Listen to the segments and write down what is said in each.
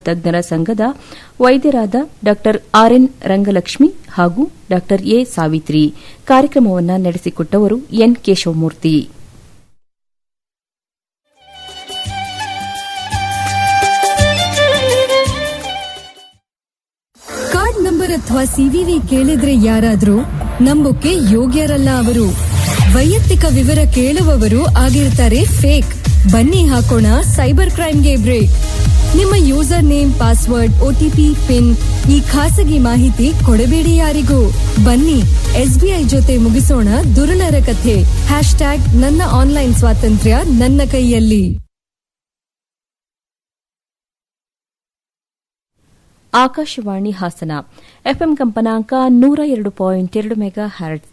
ತಜ್ಞರ ಸಂಘದ ವೈದ್ಯರಾದ ಡಾ ಆರ್ಎನ್ ರಂಗಲಕ್ಷ್ಮಿ ಹಾಗೂ ಡಾ ಎ ಸಾವಿತ್ರಿ ಕಾರ್ಯಕ್ರಮವನ್ನು ನಡೆಸಿಕೊಟ್ಟವರು ಎನ್ ಕೇಶವಮೂರ್ತಿ ಕಾರ್ಡ್ ನಂಬರ್ ಅಥವಾ ಸಿವಿವಿ ಕೇಳಿದ್ರೆ ಯಾರಾದ್ರೂ ನಂಬೋಕೆ ಯೋಗ್ಯರಲ್ಲ ಅವರು ವೈಯಕ್ತಿಕ ವಿವರ ಕೇಳುವವರು ಆಗಿರ್ತಾರೆ ಫೇಕ್ ಬನ್ನಿ ಹಾಕೋಣ ಸೈಬರ್ ಕ್ರೈಮ್ಗೆ ಬ್ರೇಕ್ ನಿಮ್ಮ user name password OTP pin ಈ ಖಾಸಗಿ ಮಾಹಿತಿ ಕೊಡಬೇಡಿ ಯಾರಿಗೂ ಬನ್ನಿ ಎಸ್ಬಿಐ ಜೊತೆ ಮುಗಿಸೋಣ ದುರುಳರ ಕಥೆ ಹ್ಯಾಶ್ ಟ್ಯಾಗ್ ನನ್ನ ಆನ್ಲೈನ್ ಸ್ವಾತಂತ್ರ್ಯ ನನ್ನ ಕೈಯಲ್ಲಿ ಆಕಾಶವಾಣಿ ಹಾಸನ ಎಫ್ಎಂ ಕಂಪನಾಂಕ ನೂರ ಎರಡು ಪಾಯಿಂಟ್ ಎರಡು ಮೆಗಾ ಹ್ಯಾರ್ಟ್ಸ್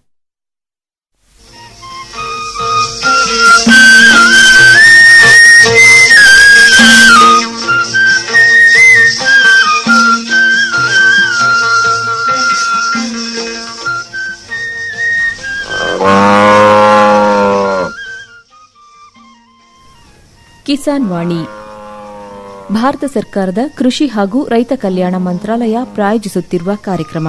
ಕಿಸಾನ್ ವಾಣಿ ಭಾರತ ಸರ್ಕಾರದ ಕೃಷಿ ಹಾಗೂ ರೈತ ಕಲ್ಯಾಣ ಮಂತ್ರಾಲಯ ಪ್ರಾಯೋಜಿಸುತ್ತಿರುವ ಕಾರ್ಯಕ್ರಮ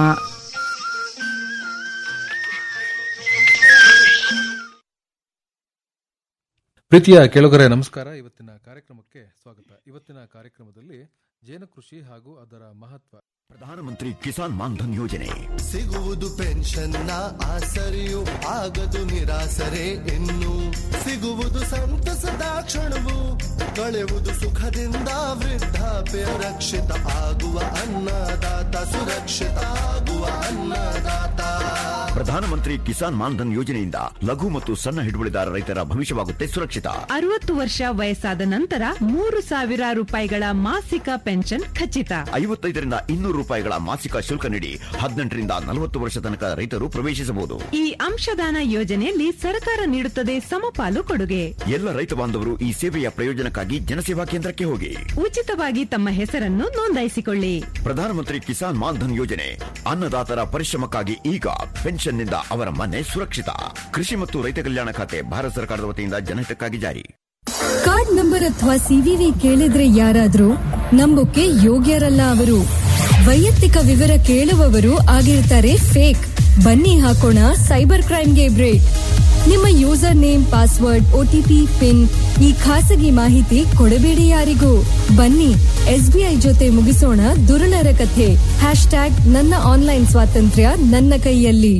ಪ್ರೀತಿಯ ಕೆಳಗರೆ ನಮಸ್ಕಾರ ಇವತ್ತಿನ ಕಾರ್ಯಕ್ರಮಕ್ಕೆ ಸ್ವಾಗತ ಇವತ್ತಿನ ಕಾರ್ಯಕ್ರಮದಲ್ಲಿ ಜೇನು ಕೃಷಿ ಹಾಗೂ ಅದರ ಮಹತ್ವ ಪ್ರಧಾನಮಂತ್ರಿ ಕಿಸಾನ್ ಮಾನ್ಧನ್ ಯೋಜನೆ ಸಿಗುವುದು ಪೆನ್ಷನ್ನ ಆಸರೆಯು ಆಗದು ನಿರಾಸರೆ ಇನ್ನು ಸಿಗುವುದು ಸಂತಸದ ಕ್ಷಣವು ಕಳೆಯುವುದು ಸುಖದಿಂದ ವೃದ್ಧಾಪ್ಯ ರಕ್ಷಿತ ಆಗುವ ಅನ್ನದಾತ ಸುರಕ್ಷಿತ ಆಗುವ ಅನ್ನದಾತ ಪ್ರಧಾನಮಂತ್ರಿ ಕಿಸಾನ್ ಮಾನ್ಧನ್ ಯೋಜನೆಯಿಂದ ಲಘು ಮತ್ತು ಸಣ್ಣ ಹಿಡುವಳಿದಾರ ರೈತರ ಭವಿಷ್ಯವಾಗುತ್ತೆ ಸುರಕ್ಷಿತ ಅರವತ್ತು ವರ್ಷ ವಯಸ್ಸಾದ ನಂತರ ಮೂರು ಸಾವಿರ ರೂಪಾಯಿಗಳ ಮಾಸಿಕ ಪೆನ್ಷನ್ ಖಚಿತ ಐವತ್ತೈದರಿಂದ ಇನ್ನೂರು ರೂಪಾಯಿಗಳ ಮಾಸಿಕ ಶುಲ್ಕ ನೀಡಿ ಹದಿನೆಂಟರಿಂದ ನಲವತ್ತು ವರ್ಷ ತನಕ ರೈತರು ಪ್ರವೇಶಿಸಬಹುದು ಈ ಅಂಶದಾನ ಯೋಜನೆಯಲ್ಲಿ ಸರ್ಕಾರ ನೀಡುತ್ತದೆ ಸಮಪಾಲು ಕೊಡುಗೆ ಎಲ್ಲ ರೈತ ಬಾಂಧವರು ಈ ಸೇವೆಯ ಪ್ರಯೋಜನಕ್ಕಾಗಿ ಜನಸೇವಾ ಕೇಂದ್ರಕ್ಕೆ ಹೋಗಿ ಉಚಿತವಾಗಿ ತಮ್ಮ ಹೆಸರನ್ನು ನೋಂದಾಯಿಸಿಕೊಳ್ಳಿ ಪ್ರಧಾನಮಂತ್ರಿ ಕಿಸಾನ್ ಮಾನ್ಧನ್ ಯೋಜನೆ ಅನ್ನದಾತರ ಪರಿಶ್ರಮಕ್ಕಾಗಿ ಈಗ ಪೆನ್ಷನ್ನಿಂದ ಅವರ ಮನೆ ಸುರಕ್ಷಿತ ಕೃಷಿ ಮತ್ತು ರೈತ ಕಲ್ಯಾಣ ಖಾತೆ ಭಾರತ ಸರ್ಕಾರದ ವತಿಯಿಂದ ಜನಹಿತಕ್ಕಾಗಿ ಜಾರಿ ಕಾರ್ಡ್ ನಂಬರ್ ಅಥವಾ ಸಿವಿವಿ ಕೇಳಿದ್ರೆ ಯಾರಾದ್ರೂ ನಂಬೋಕೆ ಯೋಗ್ಯರಲ್ಲ ಅವರು ವೈಯಕ್ತಿಕ ವಿವರ ಕೇಳುವವರು ಆಗಿರ್ತಾರೆ ಫೇಕ್ ಬನ್ನಿ ಹಾಕೋಣ ಸೈಬರ್ ಕ್ರೈಮ್ಗೆ ಬ್ರೇಕ್ ನಿಮ್ಮ user name password OTP pin ಈ ಖಾಸಗಿ ಮಾಹಿತಿ ಕೊಡಬೇಡಿ ಯಾರಿಗೂ ಬನ್ನಿ ಎಸ್ಬಿಐ ಜೊತೆ ಮುಗಿಸೋಣ ದುರುಳರ ಕಥೆ ಹ್ಯಾಶ್ ಟ್ಯಾಗ್ ನನ್ನ ಆನ್ಲೈನ್ ಸ್ವಾತಂತ್ರ್ಯ ನನ್ನ ಕೈಯಲ್ಲಿ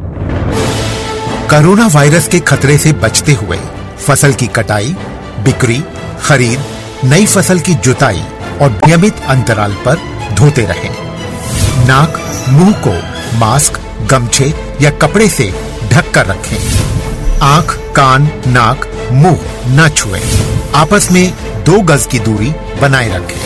कोरोना वायरस के खतरे से बचते हुए फसल की कटाई बिक्री खरीद नई फसल की जुताई और नियमित अंतराल पर धोते रहें। नाक मुंह को मास्क गमछे या कपड़े से ढक कर रखें आंख कान नाक मुंह न छुएं। आपस में दो गज की दूरी बनाए रखें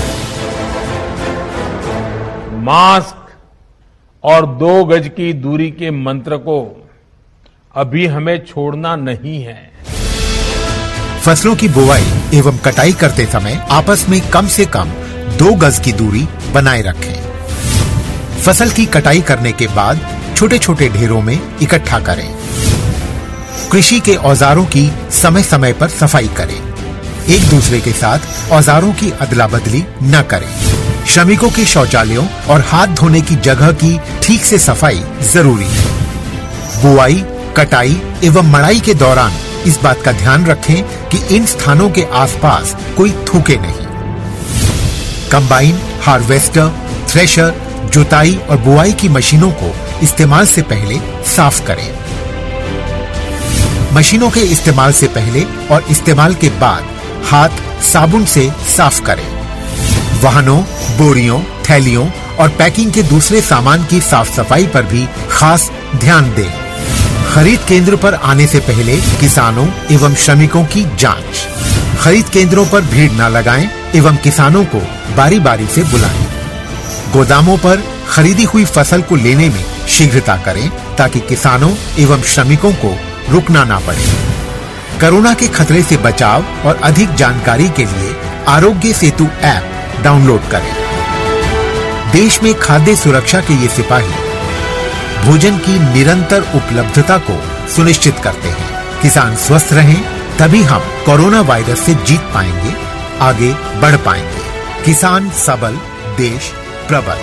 मास्क और दो गज की दूरी के मंत्र को अभी हमें छोड़ना नहीं है फसलों की बुवाई एवं कटाई करते समय आपस में कम से कम दो गज की दूरी बनाए रखें फसल की कटाई करने के बाद छोटे छोटे ढेरों में इकट्ठा करें कृषि के औजारों की समय समय पर सफाई करें एक दूसरे के साथ औजारों की अदला बदली न करें श्रमिकों के शौचालयों और हाथ धोने की जगह की ठीक से सफाई जरूरी है बुआई कटाई एवं मड़ाई के दौरान इस बात का ध्यान रखें कि इन स्थानों के आसपास कोई थूके नहीं कंबाइन हार्वेस्टर थ्रेशर जुताई और बुआई की मशीनों को इस्तेमाल से पहले साफ करें मशीनों के इस्तेमाल से पहले और इस्तेमाल के बाद हाथ साबुन से साफ करें वाहनों बोरियों थैलियों और पैकिंग के दूसरे सामान की साफ सफाई पर भी खास ध्यान दें खरीद केंद्र पर आने से पहले किसानों एवं श्रमिकों की जांच खरीद केंद्रों पर भीड़ न लगाएं एवं किसानों को बारी बारी से बुलाएं गोदामों पर खरीदी हुई फसल को लेने में शीघ्रता करें ताकि किसानों एवं श्रमिकों को रुकना ना पड़े कोरोना के खतरे से बचाव और अधिक जानकारी के लिए आरोग्य सेतु ऐप डाउनलोड करें देश में खाद्य सुरक्षा के ये सिपाही भोजन की निरंतर उपलब्धता को सुनिश्चित करते हैं किसान स्वस्थ रहें तभी हम कोरोना वायरस से जीत पाएंगे आगे बढ़ पाएंगे किसान सबल देश प्रबल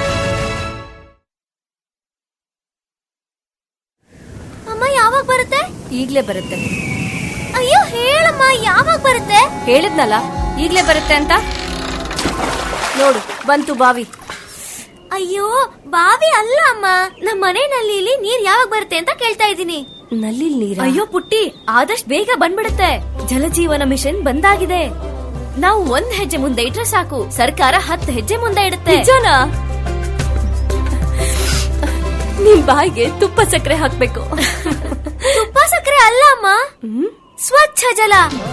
ಅಮ್ಮ ಯಾವಾಗ ಬರುತ್ತೆ ಈಗ್ಲೇ ಬರುತ್ತೆ ಅಯ್ಯೋ ಹೇಳಮ್ಮ ಯಾವಾಗ ಬರುತ್ತೆ ಹೇಳಿದ್ನಲ್ಲ ಈಗ್ಲೇ ಬರುತ್ತೆ ಅಂತ ನೋಡು ಬಂತು ಬಾವಿ ಅಯ್ಯೋ ಬಾವಿ ಅಲ್ಲ ಅಮ್ಮ ನಮ್ಮ ಮನೆ ನಲ್ಲಿಲಿ ನೀರ್ ಯಾವಾಗ ಬರುತ್ತೆ ಅಂತ ಕೇಳ್ತಾ ಇದ್ದೀನಿ ನಲ್ಲಿ ನೀರ ಅಯ್ಯೋ ಪುಟ್ಟಿ ಆದಷ್ಟು ಬೇಗ ಬಂದ್ಬಿಡುತ್ತೆ ಜಲಜೀವನ ಮಿಷನ್ ಬಂದಾಗಿದೆ ನಾವು ಒಂದ್ ಹೆಜ್ಜೆ ಮುಂದೆ ಇಟ್ರೆ ಸಾಕು ಸರ್ಕಾರ ಹತ್ತು ಹೆಜ್ಜೆ ಮುಂದೆ ಇಡುತ್ತೆ ನಿಜನಾ ನಿಮ್ ಬಾಯಿಗೆ ತುಪ್ಪ ಸಕ್ಕರೆ ಹಾಕ್ಬೇಕು ತುಪ್ಪ ಸಕ್ಕರೆ ಅಲ್ಲ ಅಮ್ಮ ಸ್ವಚ್ಛ ಜಲ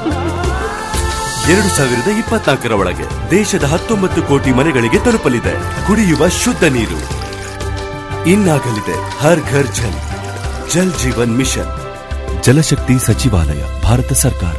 ಎರಡು ಸಾವಿರದ ಇಪ್ಪತ್ನಾಲ್ಕರ ಒಳಗೆ ದೇಶದ ಹತ್ತೊಂಬತ್ತು ಕೋಟಿ ಮನೆಗಳಿಗೆ ತಲುಪಲಿದೆ ಕುಡಿಯುವ ಶುದ್ಧ ನೀರು ಇನ್ನಾಗಲಿದೆ ಹರ್ ಘರ್ ಜಲ್ ಜಲ್ ಜೀವನ್ ಮಿಷನ್ ಜಲಶಕ್ತಿ ಸಚಿವಾಲಯ ಭಾರತ ಸರ್ಕಾರ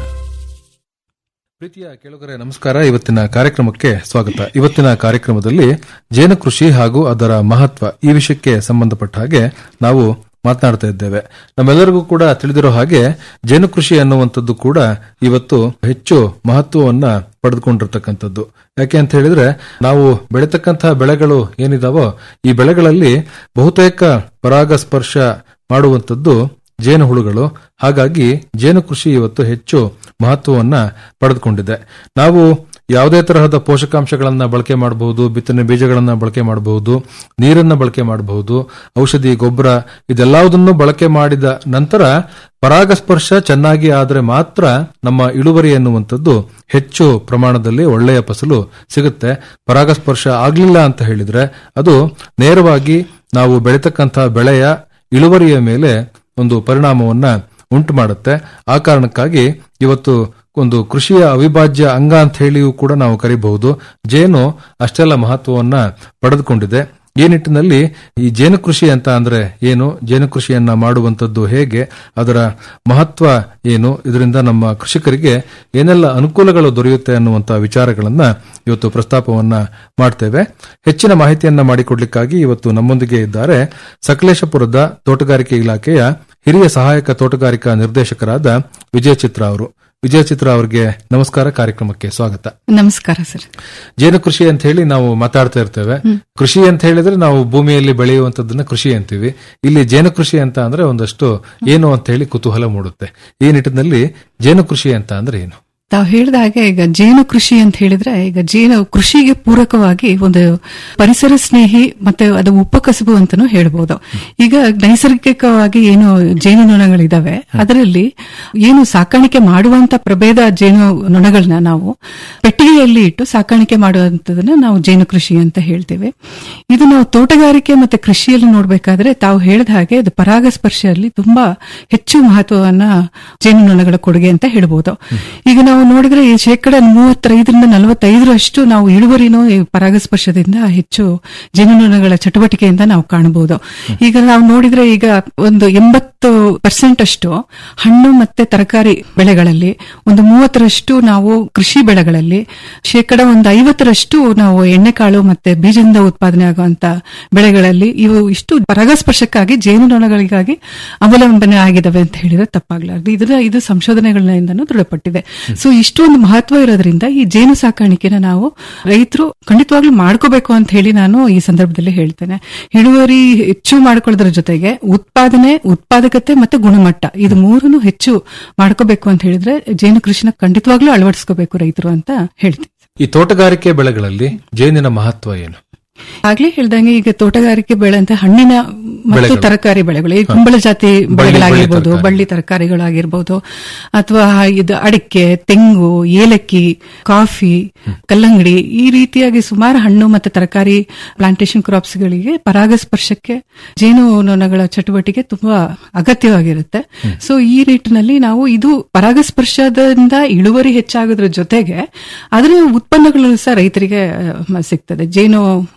ಪ್ರೀತಿಯ ಕೇಳುಗರೆ ನಮಸ್ಕಾರ ಇವತ್ತಿನ ಕಾರ್ಯಕ್ರಮಕ್ಕೆ ಸ್ವಾಗತ ಇವತ್ತಿನ ಕಾರ್ಯಕ್ರಮದಲ್ಲಿ ಜೇನು ಕೃಷಿ ಹಾಗೂ ಅದರ ಮಹತ್ವ ಈ ವಿಷಯಕ್ಕೆ ಸಂಬಂಧಪಟ್ಟ ಹಾಗೆ ನಾವು ಮಾತನಾಡ್ತಾ ಇದ್ದೇವೆ ನಮ್ಮೆಲ್ಲರಿಗೂ ಕೂಡ ತಿಳಿದಿರೋ ಹಾಗೆ ಜೇನು ಕೃಷಿ ಅನ್ನುವಂಥದ್ದು ಕೂಡ ಇವತ್ತು ಹೆಚ್ಚು ಮಹತ್ವವನ್ನ ಪಡೆದುಕೊಂಡಿರ್ತಕ್ಕಂಥದ್ದು ಯಾಕೆ ಅಂತ ಹೇಳಿದ್ರೆ ನಾವು ಬೆಳೀತಕ್ಕಂತಹ ಬೆಳೆಗಳು ಏನಿದಾವೋ ಈ ಬೆಳೆಗಳಲ್ಲಿ ಬಹುತೇಕ ಪರಾಗಸ್ಪರ್ಶ ಮಾಡುವಂಥದ್ದು ಜೇನು ಹುಳುಗಳು ಹಾಗಾಗಿ ಜೇನು ಕೃಷಿ ಇವತ್ತು ಹೆಚ್ಚು ಮಹತ್ವವನ್ನ ಪಡೆದುಕೊಂಡಿದೆ ನಾವು ಯಾವುದೇ ತರಹದ ಪೋಷಕಾಂಶಗಳನ್ನ ಬಳಕೆ ಮಾಡಬಹುದು ಬಿತ್ತನೆ ಬೀಜಗಳನ್ನ ಬಳಕೆ ಮಾಡಬಹುದು ನೀರನ್ನ ಬಳಕೆ ಮಾಡಬಹುದು ಔಷಧಿ ಗೊಬ್ಬರ ಇದೆಲ್ಲದನ್ನು ಬಳಕೆ ಮಾಡಿದ ನಂತರ ಪರಾಗಸ್ಪರ್ಶ ಚೆನ್ನಾಗಿ ಆದರೆ ಮಾತ್ರ ನಮ್ಮ ಇಳುವರಿ ಎನ್ನುವಂಥದ್ದು ಹೆಚ್ಚು ಪ್ರಮಾಣದಲ್ಲಿ ಒಳ್ಳೆಯ ಫಸಲು ಸಿಗುತ್ತೆ ಪರಾಗಸ್ಪರ್ಶ ಆಗ್ಲಿಲ್ಲ ಅಂತ ಹೇಳಿದ್ರೆ ಅದು ನೇರವಾಗಿ ನಾವು ಬೆಳೀತಕ್ಕಂತಹ ಬೆಳೆಯ ಇಳುವರಿಯ ಮೇಲೆ ಒಂದು ಪರಿಣಾಮವನ್ನ ಉಂಟು ಮಾಡುತ್ತೆ ಆ ಕಾರಣಕ್ಕಾಗಿ ಇವತ್ತು ಒಂದು ಕೃಷಿಯ ಅವಿಭಾಜ್ಯ ಅಂಗ ಅಂತ ಹೇಳಿಯೂ ಕೂಡ ನಾವು ಕರಿಬಹುದು ಜೇನು ಅಷ್ಟೆಲ್ಲ ಮಹತ್ವವನ್ನ ಪಡೆದುಕೊಂಡಿದೆ ಈ ನಿಟ್ಟಿನಲ್ಲಿ ಈ ಜೇನು ಕೃಷಿ ಅಂತ ಅಂದ್ರೆ ಏನು ಜೇನು ಕೃಷಿಯನ್ನ ಮಾಡುವಂತದ್ದು ಹೇಗೆ ಅದರ ಮಹತ್ವ ಏನು ಇದರಿಂದ ನಮ್ಮ ಕೃಷಿಕರಿಗೆ ಏನೆಲ್ಲ ಅನುಕೂಲಗಳು ದೊರೆಯುತ್ತೆ ಅನ್ನುವಂತ ವಿಚಾರಗಳನ್ನ ಇವತ್ತು ಪ್ರಸ್ತಾಪವನ್ನ ಮಾಡ್ತೇವೆ ಹೆಚ್ಚಿನ ಮಾಹಿತಿಯನ್ನ ಮಾಡಿಕೊಡ್ಲಿಕ್ಕಾಗಿ ಇವತ್ತು ನಮ್ಮೊಂದಿಗೆ ಇದ್ದಾರೆ ಸಕಲೇಶಪುರದ ತೋಟಗಾರಿಕೆ ಇಲಾಖೆಯ ಹಿರಿಯ ಸಹಾಯಕ ತೋಟಗಾರಿಕಾ ನಿರ್ದೇಶಕರಾದ ವಿಜಯ ಚಿತ್ರ ಅವರು ವಿಜಯ ಚಿತ್ರ ಅವರಿಗೆ ನಮಸ್ಕಾರ ಕಾರ್ಯಕ್ರಮಕ್ಕೆ ಸ್ವಾಗತ ನಮಸ್ಕಾರ ಸರ್ ಜೇನು ಕೃಷಿ ಅಂತ ಹೇಳಿ ನಾವು ಮಾತಾಡ್ತಾ ಇರ್ತೇವೆ ಕೃಷಿ ಅಂತ ಹೇಳಿದ್ರೆ ನಾವು ಭೂಮಿಯಲ್ಲಿ ಬೆಳೆಯುವಂತದ್ದನ್ನ ಕೃಷಿ ಅಂತೀವಿ ಇಲ್ಲಿ ಜೇನು ಕೃಷಿ ಅಂತ ಅಂದ್ರೆ ಒಂದಷ್ಟು ಏನು ಅಂತ ಹೇಳಿ ಕುತೂಹಲ ಮೂಡುತ್ತೆ ಈ ನಿಟ್ಟಿನಲ್ಲಿ ಜೇನು ಕೃಷಿ ಅಂತ ಅಂದ್ರೆ ಏನು ತಾವು ಹೇಳಿದ ಹಾಗೆ ಈಗ ಜೇನು ಕೃಷಿ ಅಂತ ಹೇಳಿದ್ರೆ ಈಗ ಜೇನು ಕೃಷಿಗೆ ಪೂರಕವಾಗಿ ಒಂದು ಪರಿಸರ ಸ್ನೇಹಿ ಮತ್ತೆ ಅದು ಉಪಕಸಬು ಅಂತಾನೂ ಹೇಳ್ಬೋದು ಈಗ ನೈಸರ್ಗಿಕವಾಗಿ ಏನು ಜೇನುನೊಣಗಳಿದಾವೆ ಅದರಲ್ಲಿ ಏನು ಸಾಕಾಣಿಕೆ ಮಾಡುವಂತ ಪ್ರಭೇದ ಜೇನು ನೊಣಗಳನ್ನ ನಾವು ಪೆಟ್ಟಿಗೆಯಲ್ಲಿ ಇಟ್ಟು ಸಾಕಾಣಿಕೆ ಮಾಡುವಂತದನ್ನ ನಾವು ಜೇನು ಕೃಷಿ ಅಂತ ಹೇಳ್ತೇವೆ ಇದು ನಾವು ತೋಟಗಾರಿಕೆ ಮತ್ತೆ ಕೃಷಿಯಲ್ಲಿ ನೋಡ್ಬೇಕಾದ್ರೆ ತಾವು ಹೇಳಿದ ಹಾಗೆ ಅದು ಪರಾಗಸ್ಪರ್ಶದಲ್ಲಿ ತುಂಬಾ ಹೆಚ್ಚು ಮಹತ್ವವನ್ನ ಜೇನುನೊಣಗಳ ಕೊಡುಗೆ ಅಂತ ಹೇಳ್ಬೋದು ಈಗ ನಾವು ನೋಡಿದ್ರೆ ಈ ಶೇಕಡ ಮೂವತ್ತೈದರಿಂದ ನಲವತ್ತೈದರಷ್ಟು ನಾವು ಇಳುವರಿನೂ ಈ ಪರಾಗಸ್ಪರ್ಶದಿಂದ ಹೆಚ್ಚು ಜೇನುನೊಣಗಳ ಚಟುವಟಿಕೆಯಿಂದ ನಾವು ಕಾಣಬಹುದು ಈಗ ನಾವು ನೋಡಿದ್ರೆ ಈಗ ಒಂದು ಎಂಬತ್ತು ಪರ್ಸೆಂಟ್ ಅಷ್ಟು ಹಣ್ಣು ಮತ್ತೆ ತರಕಾರಿ ಬೆಳೆಗಳಲ್ಲಿ ಒಂದು ಮೂವತ್ತರಷ್ಟು ನಾವು ಕೃಷಿ ಬೆಳೆಗಳಲ್ಲಿ ಶೇಕಡ ಒಂದು ಐವತ್ತರಷ್ಟು ನಾವು ಎಣ್ಣೆಕಾಳು ಮತ್ತೆ ಬೀಜದಿಂದ ಉತ್ಪಾದನೆ ಆಗುವಂತ ಬೆಳೆಗಳಲ್ಲಿ ಇವು ಇಷ್ಟು ಪರಾಗಸ್ಪರ್ಶಕ್ಕಾಗಿ ಜೇನುನೊಣಗಳಿಗಾಗಿ ಅವಲಂಬನೆ ಆಗಿದಾವೆ ಅಂತ ಹೇಳಿದ್ರೆ ತಪ್ಪಾಗ್ಲಾರ್ದು ಇದರ ಇದು ಸಂಶೋಧನೆಗಳಿಂದನೂ ದೃಢಪಟ್ಟಿದೆ ಸೊ ಇಷ್ಟೊಂದು ಮಹತ್ವ ಇರೋದ್ರಿಂದ ಈ ಜೇನು ಸಾಕಾಣಿಕೆನ ನಾವು ರೈತರು ಖಂಡಿತವಾಗ್ಲೂ ಮಾಡ್ಕೋಬೇಕು ಅಂತ ಹೇಳಿ ನಾನು ಈ ಸಂದರ್ಭದಲ್ಲಿ ಹೇಳ್ತೇನೆ ಇಳುವರಿ ಹೆಚ್ಚು ಮಾಡ್ಕೊಳ್ಳೋದ್ರ ಜೊತೆಗೆ ಉತ್ಪಾದನೆ ಉತ್ಪಾದಕತೆ ಮತ್ತೆ ಗುಣಮಟ್ಟ ಇದು ಮೂರನ್ನು ಹೆಚ್ಚು ಮಾಡ್ಕೋಬೇಕು ಅಂತ ಹೇಳಿದ್ರೆ ಜೇನು ಕೃಷಿನ ಖಂಡಿತವಾಗ್ಲೂ ಅಳವಡಿಸ್ಕೋಬೇಕು ರೈತರು ಅಂತ ಹೇಳ್ತೀನಿ ಈ ತೋಟಗಾರಿಕೆ ಬೆಳೆಗಳಲ್ಲಿ ಜೇನಿನ ಮಹತ್ವ ಏನು ಆಗ್ಲೇ ಹೇಳ್ದಂಗೆ ಈಗ ತೋಟಗಾರಿಕೆ ಬೆಳೆ ಅಂತ ಹಣ್ಣಿನ ಮತ್ತು ಬೆಳೆಗಳು. ತರಕಾರಿ ಬೆಳೆಗಳು ಈ ಹ. ಕುಂಬಳ ಜಾತಿ ಬಳ್ಳಿ- ಬೆಳೆಗಳಾಗಿರ್ಬೋದು ಬಳ್ಳಿ ಬಳ್ಳಿ ತರಕಾರಿಗಳಾಗಿರ್ಬೋದು ಅಥವಾ ಇದು ಅಡಿಕೆ ತೆಂಗು ಏಲಕ್ಕಿ ಕಾಫಿ ಕಲ್ಲಂಗಡಿ ಈ ರೀತಿಯಾಗಿ ಸುಮಾರು ಹಣ್ಣು ಮತ್ತು ತರಕಾರಿ ಪ್ಲಾಂಟೇಶನ್ ಕ್ರಾಪ್ಸ್ ಗಳಿಗೆ ಪರಾಗಸ್ಪರ್ಶಕ್ಕೆ ಜೇನುನೊಣಗಳ ಚಟುವಟಿಕೆ ತುಂಬಾ ಅಗತ್ಯವಾಗಿರುತ್ತೆ ಸೊ ಈ ನಿಟ್ಟಿನಲ್ಲಿ ನಾವು ಇದು ಪರಾಗಸ್ಪರ್ಶದಿಂದ ಇಳುವರಿ ಹೆಚ್ಚಾಗೋದ್ರ ಜೊತೆಗೆ ಅದರ ಉತ್ಪನ್ನಗಳು ಸಹ ರೈತರಿಗೆ ಅಹ್, ಸಿಗ್ತದೆ ಜೇನು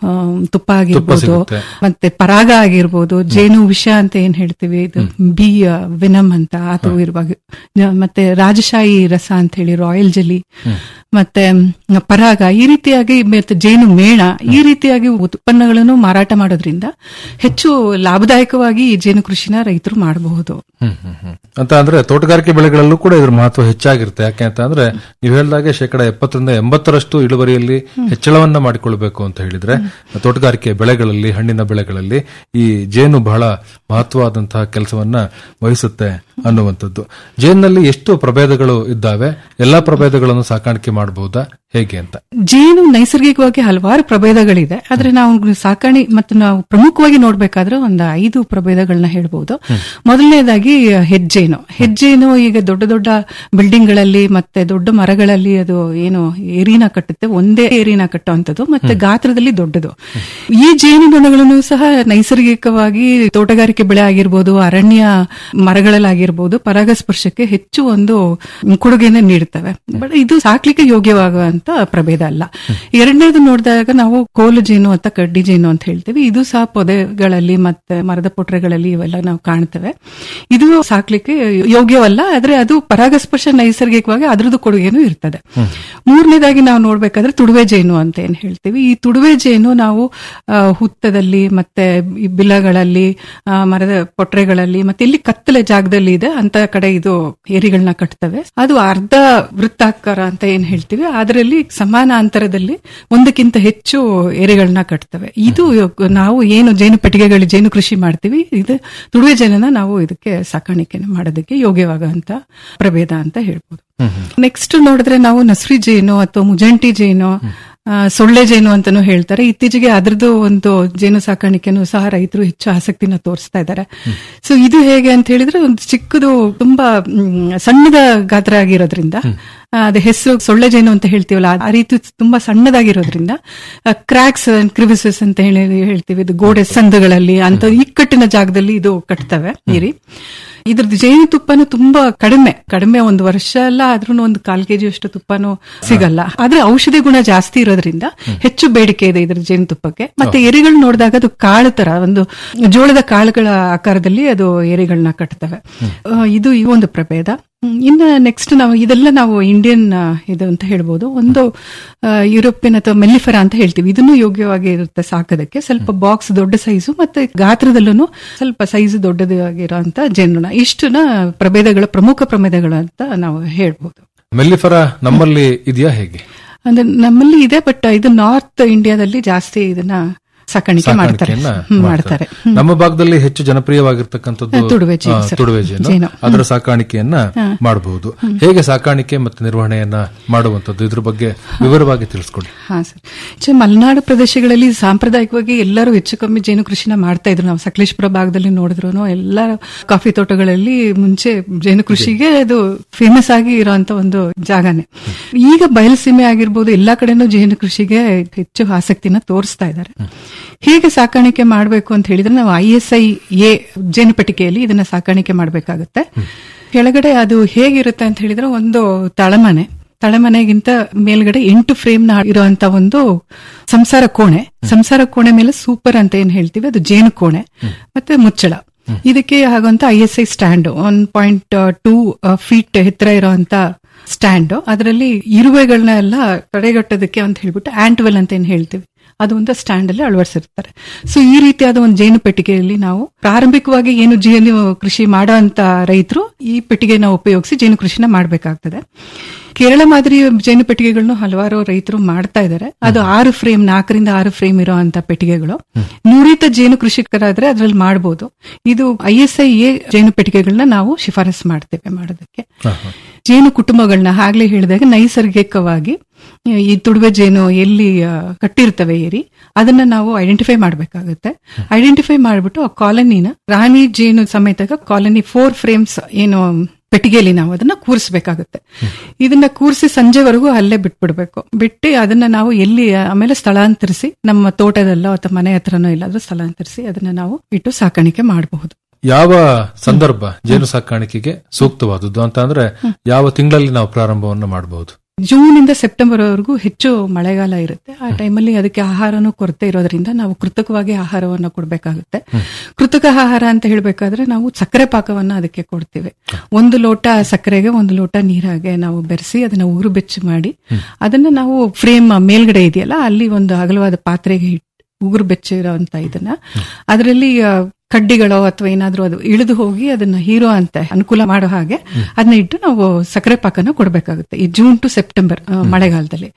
ತುಪ್ಪ ಆಗಿರ್ಬೋದು ಸಿಗುತ್ತೆ. ಮತ್ತೆ ಪರಾಗ ಆಗಿರ್ಬೋದು ಜೇನು ವಿಷ ಅಂತ ಏನ್ ಹೇಳ್ತೀವಿ ಇದು ಬಿ ವಿನಮ್ ಅಂತ ಅದು ಇರುವಾಗ ಮತ್ತೆ ರಾಜಶಾಹಿ ರಸ ಅಂತ ಹೇಳಿ ರಾಯಲ್ ಜೆಲಿ ಮತ್ತೆ ಮ್, ಪರಾಗ ಈ ರೀತಿಯಾಗಿ ಮತ್ತೆ ಜೇನು ಮೇಣ ಈ ರೀತಿಯಾಗಿ ಉತ್ಪನ್ನಗಳನ್ನು ಮಾರಾಟ ಮಾಡೋದ್ರಿಂದ ಹೆಚ್ಚು ಲಾಭದಾಯಕವಾಗಿ ಈ ಜೇನು ಕೃಷಿನ ರೈತರು ಮಾಡಬಹುದು ಹ್ಮ್ ಹ್ಮ್ ಹ್ಮ್. ಅಂತ ಅಂದ್ರೆ ತೋಟಗಾರಿಕೆ ಬೆಳೆಗಳಲ್ಲೂ ಕೂಡ ಇದ್ರ ಮಹತ್ವ ಹೆಚ್ಚಾಗಿರುತ್ತೆ ಯಾಕೆ ಅಂತ ಅಂದ್ರೆ ನೀವು ಹೇಳಿದಾಗೆ ಶೇಕಡ ಎಪ್ಪತ್ತರಿಂದ ಎಂಬತ್ತರಷ್ಟು ಇಳುವರಿಯಲ್ಲಿ ಹೆಚ್ಚಳವನ್ನ ಮಾಡಿಕೊಳ್ಬೇಕು ಅಂತ ಹೇಳಿದ್ರೆ ತೋಟಗಾರಿಕೆ ಬೆಳೆಗಳಲ್ಲಿ ಹಣ್ಣಿನ ಬೆಳೆಗಳಲ್ಲಿ ಈ ಜೇನು ಬಹಳ ಮಹತ್ವವಾದಂತಹ ಕೆಲಸವನ್ನ ವಹಿಸುತ್ತೆ ಅನ್ನುವಂಥದ್ದು ಜೇನಿನಲ್ಲಿ ಎಷ್ಟು ಪ್ರಭೇದಗಳು ಇದ್ದಾವೆ ಎಲ್ಲಾ ಪ್ರಭೇದಗಳನ್ನು ಸಾಕಾಣಿಕೆ ಮಾಡಬಹುದಾ ಹೇಗೆ ಅಂತ ಜೇನು ನೈಸರ್ಗಿಕವಾಗಿ ಹಲವಾರು ಪ್ರಭೇದಗಳಿದೆ ಆದ್ರೆ ನಾವು ಸಾಕಾಣಿ ಮತ್ತು ನಾವು ಪ್ರಮುಖವಾಗಿ ನೋಡ್ಬೇಕಾದ್ರೆ ಒಂದು ಐದು ಪ್ರಭೇದಗಳನ್ನ ಹೇಳ್ಬೋದು ಮೊದಲನೇದಾಗಿ ಹೆಜ್ಜೇನು ಹೆಜ್ಜೇನು ಈಗ ದೊಡ್ಡ ದೊಡ್ಡ ಬಿಲ್ಡಿಂಗ್ ಗಳಲ್ಲಿ ಮತ್ತೆ ದೊಡ್ಡ ಮರಗಳಲ್ಲಿ ಅದು ಏನು ಏರಿನ ಕಟ್ಟುತ್ತೆ ಒಂದೇ ಏರಿನ ಕಟ್ಟುವಂಥದ್ದು ಮತ್ತೆ ಗಾತ್ರದಲ್ಲಿ ದೊಡ್ಡದು ಈ ಜೇನುನೊಣಗಳನ್ನು ಸಹ ನೈಸರ್ಗಿಕವಾಗಿ ತೋಟಗಾರಿಕೆ ಬೆಳೆ ಆಗಿರ್ಬೋದು ಅರಣ್ಯ ಮರಗಳಲ್ಲಾಗಿರ್ಬೋದು ಪರಾಗಸ್ಪರ್ಶಕ್ಕೆ ಹೆಚ್ಚು ಒಂದು ಕೊಡುಗೆಯನ್ನು ನೀಡುತ್ತವೆ ಬಟ್ ಇದು ಸಾಕ್ಲಿಕ್ಕೆ ಯೋಗ್ಯವಾಗುವಂತ ಪ್ರಭೇದ ಅಲ್ಲ ಎರಡನೇದು ನೋಡಿದಾಗ ನಾವು ಕೋಲು ಜೇನು ಅಂತ ಕಡ್ಡಿ ಜೇನು ಅಂತ ಹೇಳ್ತೀವಿ ಇದು ಸಹ ಪೊದೆಗಳಲ್ಲಿ ಮತ್ತೆ ಮರದ ಪೊಟ್ರೆಗಳಲ್ಲಿ ಇವೆಲ್ಲ ನಾವು ಕಾಣ್ತೇವೆ ಇದು ಸಾಕ್ಲಿಕ್ಕೆ ಯೋಗ್ಯವಲ್ಲ ಆದ್ರೆ ಅದು ಪರಾಗಸ್ಪರ್ಶ ನೈಸರ್ಗಿಕವಾಗಿ ಅದ್ರದ್ದು ಕೊಡುಗೆನೂ ಇರ್ತದೆ ಮೂರನೇದಾಗಿ ನಾವು ನೋಡ್ಬೇಕಾದ್ರೆ ತುಡುವೆ ಜೇನು ಅಂತ ಏನ್ ಹೇಳ್ತೀವಿ ಈ ತುಡುವೆ ಜೇನು ನಾವು ಆ, ಹುತ್ತದಲ್ಲಿ ಮತ್ತೆ ಈ ಬಿಲಗಳಲ್ಲಿ ಆ, ಮರದ ಪೊಟ್ರೆಗಳಲ್ಲಿ ಮತ್ತೆ ಇಲ್ಲಿ ಕತ್ತಲೆ ಜಾಗದಲ್ಲಿ ಇದೆ ಅಂತ ಕಡೆ ಇದು ಏರಿಗಳನ್ನ ಕಟ್ತವೆ ಅದು ಅರ್ಧ ವೃತ್ತಾಕಾರ ಅಂತ ಏನ್ ಹೇಳ್ತೀವಿ ಅದರಲ್ಲಿ ಸಮಾನ ಅಂತರದಲ್ಲಿ ಒಂದಕ್ಕಿಂತ ಹೆಚ್ಚು ಏರಿಗಳನ್ನ ಕಟ್ತವೆ ಇದು ನಾವು ಏನು ಜೇನು ಪೆಟ್ಟಿಗೆಗಳು ಜೇನು ಕೃಷಿ ಮಾಡ್ತೀವಿ ಇದು ತುಡುವೆ ಜೇನನ್ನ ನಾವು ಇದಕ್ಕೆ ಸಾಕಾಣಿಕೆ ಮಾಡೋದಕ್ಕೆ ಯೋಗ್ಯವಾಗುವಂತ ಪ್ರಭೇದ ಅಂತ ಹೇಳ್ಬೋದು ನೆಕ್ಸ್ಟ್ ನೋಡಿದ್ರೆ ನಾವು ನಸ್ರಿ ಜೇನು ಅಥವಾ ಮುಜಂಟಿ ಜೇನು ಆ, ಸೊಳ್ಳೆ ಜೇನು ಅಂತಾನೂ ಹೇಳ್ತಾರೆ ಇತ್ತೀಚೆಗೆ ಅದ್ರದ್ದು ಒಂದು ಜೇನು ಸಾಕಾಣಿಕೆನೂ ಸಹ ರೈತರು ಹೆಚ್ಚು ಆಸಕ್ತಿನ ತೋರಿಸ್ತಾ ಇದ್ದಾರೆ ಸೊ ಇದು ಹೇಗೆ ಅಂತ ಹೇಳಿದ್ರೆ ಒಂದು ಚಿಕ್ಕದು ತುಂಬಾ ಮ್, ಸಣ್ಣದ ಗಾತ್ರ ಆಗಿರೋದ್ರಿಂದ ಆ, ಅದೇ ಹೆಸರು ಸೊಳ್ಳೆ ಜೇನು ಅಂತ ಹೇಳ್ತೀವಲ್ಲ ಆ ರೀತಿ ತುಂಬಾ ಸಣ್ಣದಾಗಿರೋದ್ರಿಂದ ಕ್ರಾಕ್ಸ್ ಕ್ರಿವಿಸಸ್ ಅಂತ ಹೇಳಿ ಹೇಳ್ತೀವಿ ಇದು ಗೋಡೆ ಸಂದುಗಳಲ್ಲಿ ಅಂತ ಇಕ್ಕಟ್ಟಿನ ಜಾಗದಲ್ಲಿ ಇದು ಕಟ್ತವೆ ನೀರಿ ಇದ್ರದ್ದು ಜೇನುತುಪ್ಪನು ತುಂಬಾ ಕಡಿಮೆ ಕಡಿಮೆ ಒಂದು ವರ್ಷ ಎಲ್ಲ ಆದ್ರೂ ಒಂದು ಕಾಲ್ ಕೆಜಿ ಅಷ್ಟು ತುಪ್ಪನೂ ಸಿಗಲ್ಲ ಆದ್ರೆ ಔಷಧಿ ಗುಣ ಜಾಸ್ತಿ ಇರೋದ್ರಿಂದ ಹೆಚ್ಚು ಬೇಡಿಕೆ ಇದೆ ಇದ್ರ ಜೇನುತುಪ್ಪಕ್ಕೆ ಮತ್ತೆ ಎರಿಗಳು ನೋಡಿದಾಗ ಅದು ಕಾಳು ತರ ಒಂದು ಜೋಳದ ಕಾಳುಗಳ ಆಕಾರದಲ್ಲಿ ಅದು ಎರಿಗಳನ್ನ ಕಟ್ತವೆ ಆ, ಇದು ಈ ಒಂದು ಪ್ರಭೇದ ಹ್ಮ್, ಇನ್ನ ನೆಕ್ಸ್ಟ್ ನಾವು ಇದೆಲ್ಲ ನಾವು ಇಂಡಿಯನ್ ಆ, ಇದು ಅಂತ ಹೇಳ್ಬೋದು ಒಂದು ಆ, ಯುರೋಪಿಯನ್ ಅಥವಾ ಮೆಲ್ಲಿಫರ ಅಂತ ಹೇಳ್ತೀವಿ ಇದನ್ನು ಯೋಗ್ಯವಾಗಿ ಇರುತ್ತೆ ಸಾಕೋದಕ್ಕೆ ಸ್ವಲ್ಪ ಬಾಕ್ಸ್ ದೊಡ್ಡ ಸೈಜು ಮತ್ತೆ ಗಾತ್ರದಲ್ಲೂ ಸ್ವಲ್ಪ ಸೈಜ್ ದೊಡ್ಡದಾಗಿರುವಂತ ಜೇನುನೊಣ ಇಷ್ಟನ್ನ ಪ್ರಭೇದಗಳ ಪ್ರಮುಖ ಪ್ರಭೇದಗಳು ಅಂತ ನಾವು ಹೇಳ್ಬೋದು ಮೆಲ್ಲಿಫರ ನಮ್ಮಲ್ಲಿ ಇದೆಯಾ ಹೇಗೆ ಅಂದ್ರೆ ನಮ್ಮಲ್ಲಿ ಇದೆ ಬಟ್ ಇದು ನಾರ್ತ್ ಇಂಡಿಯಾದಲ್ಲಿ ಜಾಸ್ತಿ ಇದನ್ನ ಸಾಕಾಣಿಕೆ ಮಾಡ್ತಾರೆ ಸಾಕಾಣಿಕೆಯನ್ನ ಹ್ಮ್, ಮಾಡ್ತಾರೆ. ಮಾಡ್ತಾರೆ ನಮ್ಮ ಭಾಗದಲ್ಲಿ ಹೆಚ್ಚು ಜನಪ್ರಿಯವಾಗಿರ್ತಕ್ಕಂಥದ್ದು ತುಡುವೆ ಜೇನು, ಆ, ಸರ್. ತುಡುವೆ ಜೇನು ಜೇನು. ಅದರ ಸಾಕಾಣಿಕೆಯನ್ನ ಮಾಡಬಹುದು ಹೇಗೆ ಸಾಕಾಣಿಕೆ ಮತ್ತು ನಿರ್ವಹಣೆಯನ್ನ ಮಾಡುವಂತದ್ದು ಇದ್ರ ಬಗ್ಗೆ ವಿವರವಾಗಿ ತಿಳಿಸ್ಕೊಡಿ ಹಾ ಸರ್ ಚೆ ಮಲೆನಾಡು ಪ್ರದೇಶಗಳಲ್ಲಿ ಸಾಂಪ್ರದಾಯಿಕವಾಗಿ ಎಲ್ಲರೂ ಹೆಚ್ಚು ಕಮ್ಮಿ ಜೇನು ಕೃಷಿನ ಮಾಡ್ತಾ ಇದ್ರು ನಾವು ಸಕಲೇಶ್ಪುರ ಭಾಗದಲ್ಲಿ ನೋಡಿದ್ರು ಎಲ್ಲ ಕಾಫಿ ತೋಟಗಳಲ್ಲಿ ಮುಂಚೆ ಜೇನು ಕೃಷಿಗೆ ಅದು ಫೇಮಸ್ ಆಗಿ ಇರುವಂತ ಒಂದು ಜಾಗನೇ ಈಗ ಬಯಲುಸೀಮೆ ಆಗಿರ್ಬೋದು ಎಲ್ಲಾ ಕಡೆನೂ ಜೇನು ಕೃಷಿಗೆ ಹೆಚ್ಚು ಆಸಕ್ತಿನ ತೋರಿಸ್ತಾ ಇದ್ದಾರೆ ಹೇಗೆ ಸಾಕಾಣಿಕೆ ಮಾಡಬೇಕು ಅಂತ ಹೇಳಿದ್ರೆ ನಾವು ಐ ಎಸ್ ಐ ಎ ಜೇನು ಪೆಟ್ಟಿಗೆಯಲ್ಲಿ ಇದನ್ನ ಸಾಕಾಣಿಕೆ ಮಾಡಬೇಕಾಗುತ್ತೆ ಕೆಳಗಡೆ ಅದು ಹೇಗಿರುತ್ತೆ ಅಂತ ಹೇಳಿದ್ರೆ ಒಂದು ತಳಮನೆ ತಳಮನೆಗಿಂತ ಮೇಲ್ಗಡೆ ಎಂಟು ಫ್ರೇಮ್ ನ ಇರುವಂತ ಒಂದು ಸಂಸಾರ ಕೋಣೆ ಸಂಸಾರ ಕೋಣೆ ಮೇಲೆ ಸೂಪರ್ ಅಂತ ಏನ್ ಹೇಳ್ತೀವಿ ಅದು ಜೇನು ಕೋಣೆ ಮತ್ತೆ ಮುಚ್ಚಳ ಇದಕ್ಕೆ ಆಗುವಂತ I S I stand one point two feet ಎತ್ತರ ಇರುವಂತ ಸ್ಟ್ಯಾಂಡ್ ಅದರಲ್ಲಿ ಇರುವೆಗಳನ್ನ ಎಲ್ಲ ತಡೆಗಟ್ಟೋದಕ್ಕೆ ಅಂತ ಹೇಳ್ಬಿಟ್ಟು ಆಂಟ್ವೆಲ್ ಅಂತ ಏನ್ ಹೇಳ್ತೀವಿ ಅದು ಒಂದು ಸ್ಟ್ಯಾಂಡ್ ಅಲ್ಲಿ ಅಳವಡಿಸಿರ್ತಾರೆ ಸೊ ಈ ರೀತಿಯಾದ ಒಂದು ಜೇನು ಪೆಟ್ಟಿಗೆಯಲ್ಲಿ ನಾವು ಪ್ರಾರಂಭಿಕವಾಗಿ ಏನು ಜೇನು ಕೃಷಿ ಮಾಡೋಂತ ರೈತರು ಈ ಪೆಟ್ಟಿಗೆನ ಉಪಯೋಗಿಸಿ ಜೇನು ಕೃಷಿನ ಮಾಡಬೇಕಾಗ್ತದೆ ಕೇರಳ ಮಾದರಿ ಜೇನು ಪೆಟ್ಟಿಗೆಗಳನ್ನು ಹಲವಾರು ರೈತರು ಮಾಡ್ತಾ ಇದ್ದಾರೆ ಅದು ಆರು ಫ್ರೇಮ್ ನಾಲ್ಕರಿಂದ ಆರು ಫ್ರೇಮ್ ಇರುವಂತ ಪೆಟ್ಟಿಗೆಗಳು ನುರಿತ ಜೇನು ಕೃಷಿಕರಾದ್ರೆ ಅದ್ರಲ್ಲಿ ಮಾಡಬಹುದು ಇದು ಐ ಎಸ್ ಐ ಎ ಜೇನು ಪೆಟ್ಟಿಗೆಗಳನ್ನ ನಾವು ಶಿಫಾರಸ್ ಮಾಡ್ತೇವೆ ಮಾಡೋದಕ್ಕೆ ಜೇನು ಕುಟುಂಬಗಳನ್ನ ಆಗ್ಲೇ ಹೇಳಿದಾಗ ನೈಸರ್ಗಿಕವಾಗಿ ಈ ತುಡುವೆ ಜೇನು ಎಲ್ಲಿ ಆ, ಕಟ್ಟಿರ್ತವೆ ಏರಿ ಅದನ್ನ ನಾವು ಐಡೆಂಟಿಫೈ ಮಾಡಬೇಕಾಗುತ್ತೆ ಐಡೆಂಟಿಫೈ ಮಾಡ್ಬಿಟ್ಟು ಆ ಕಾಲನಿನ ರಾಣಿ ಜೇನು ಸಮೇತ ಕಾಲನಿ ಫೋರ್ ಫ್ರೇಮ್ಸ್ ಏನು ಪೆಟ್ಟಿಗೆಯಲ್ಲಿ ನಾವು ಅದನ್ನ ಕೂರಿಸಬೇಕಾಗುತ್ತೆ ಇದನ್ನ ಕೂರಿಸಿ ಸಂಜೆವರೆಗೂ ಅಲ್ಲೇ ಬಿಟ್ಬಿಡ್ಬೇಕು ಬಿಟ್ಟು ಅದನ್ನ ನಾವು ಎಲ್ಲಿ ಆಮೇಲೆ ಸ್ಥಳಾಂತರಿಸಿ ನಮ್ಮ ತೋಟದಲ್ಲೋ ಅಥವಾ ಮನೆ ಹತ್ರನೋ ಇಲ್ಲಾದ್ರೂ ಸ್ಥಳಾಂತರಿಸಿ ಅದನ್ನ ನಾವು ಇಟ್ಟು ಸಾಕಾಣಿಕೆ ಮಾಡಬಹುದು ಯಾವ ಸಂದರ್ಭ ಜೇನು ಸಾಕಾಣಿಕೆಗೆ ಸೂಕ್ತವಾದದ್ದು ಅಂತ ಅಂದ್ರೆ ಯಾವ ತಿಂಗಳಲ್ಲಿ ನಾವು ಪ್ರಾರಂಭವನ್ನ ಮಾಡಬಹುದು ಜೂನ್ ಇಂದ ಸೆಪ್ಟೆಂಬರ್ ವರೆಗೂ ಹೆಚ್ಚು ಮಳೆಗಾಲ ಇರುತ್ತೆ ಆ ಟೈಮಲ್ಲಿ ಅದಕ್ಕೆ ಆಹಾರನೂ ಕೊರತೆ ಇರೋದ್ರಿಂದ ನಾವು ಕೃತಕವಾಗಿ ಆಹಾರವನ್ನ ಕೊಡಬೇಕಾಗುತ್ತೆ ಕೃತಕ ಆಹಾರ ಅಂತ ಹೇಳ್ಬೇಕಾದ್ರೆ ನಾವು ಸಕ್ಕರೆ ಪಾಕವನ್ನ ಅದಕ್ಕೆ ಕೊಡ್ತೀವಿ ಒಂದು ಲೋಟ ಸಕ್ಕರೆಗೆ ಒಂದು ಲೋಟ ನೀರಾಗೆ ನಾವು ಬೆರೆಸಿ ಅದನ್ನ ಉಗುರು ಬೆಚ್ಚು ಮಾಡಿ ಅದನ್ನ ನಾವು ಫ್ರೇಮ್ ಮೇಲ್ಗಡೆ ಇದೆಯಲ್ಲ ಅಲ್ಲಿ ಒಂದು ಅಗಲವಾದ ಪಾತ್ರೆಗೆ ಇಟ್ಟು ಉಗುರು ಬೆಚ್ಚಿರೋಂತ ಇದನ್ನ ಅದರಲ್ಲಿ ಆ, ಕಡ್ಡಿಗಳೋ ಅಥವಾ ಏನಾದ್ರೂ ಅದು ಇಳಿದು ಹೋಗಿ ಅದನ್ನ ಹೀರೋ ಅಂತ ಅನುಕೂಲ ಮಾಡೋ ಹಾಗೆ ಅದನ್ನ ಇಟ್ಟು ನಾವು ಸಕ್ಕರೆ ಪಾಕನ ಕೊಡಬೇಕಾಗುತ್ತೆ ಈ ಜೂನ್ ಟು ಸೆಪ್ಟೆಂಬರ್ ಆ, ಮಳೆಗಾಲದಲ್ಲಿ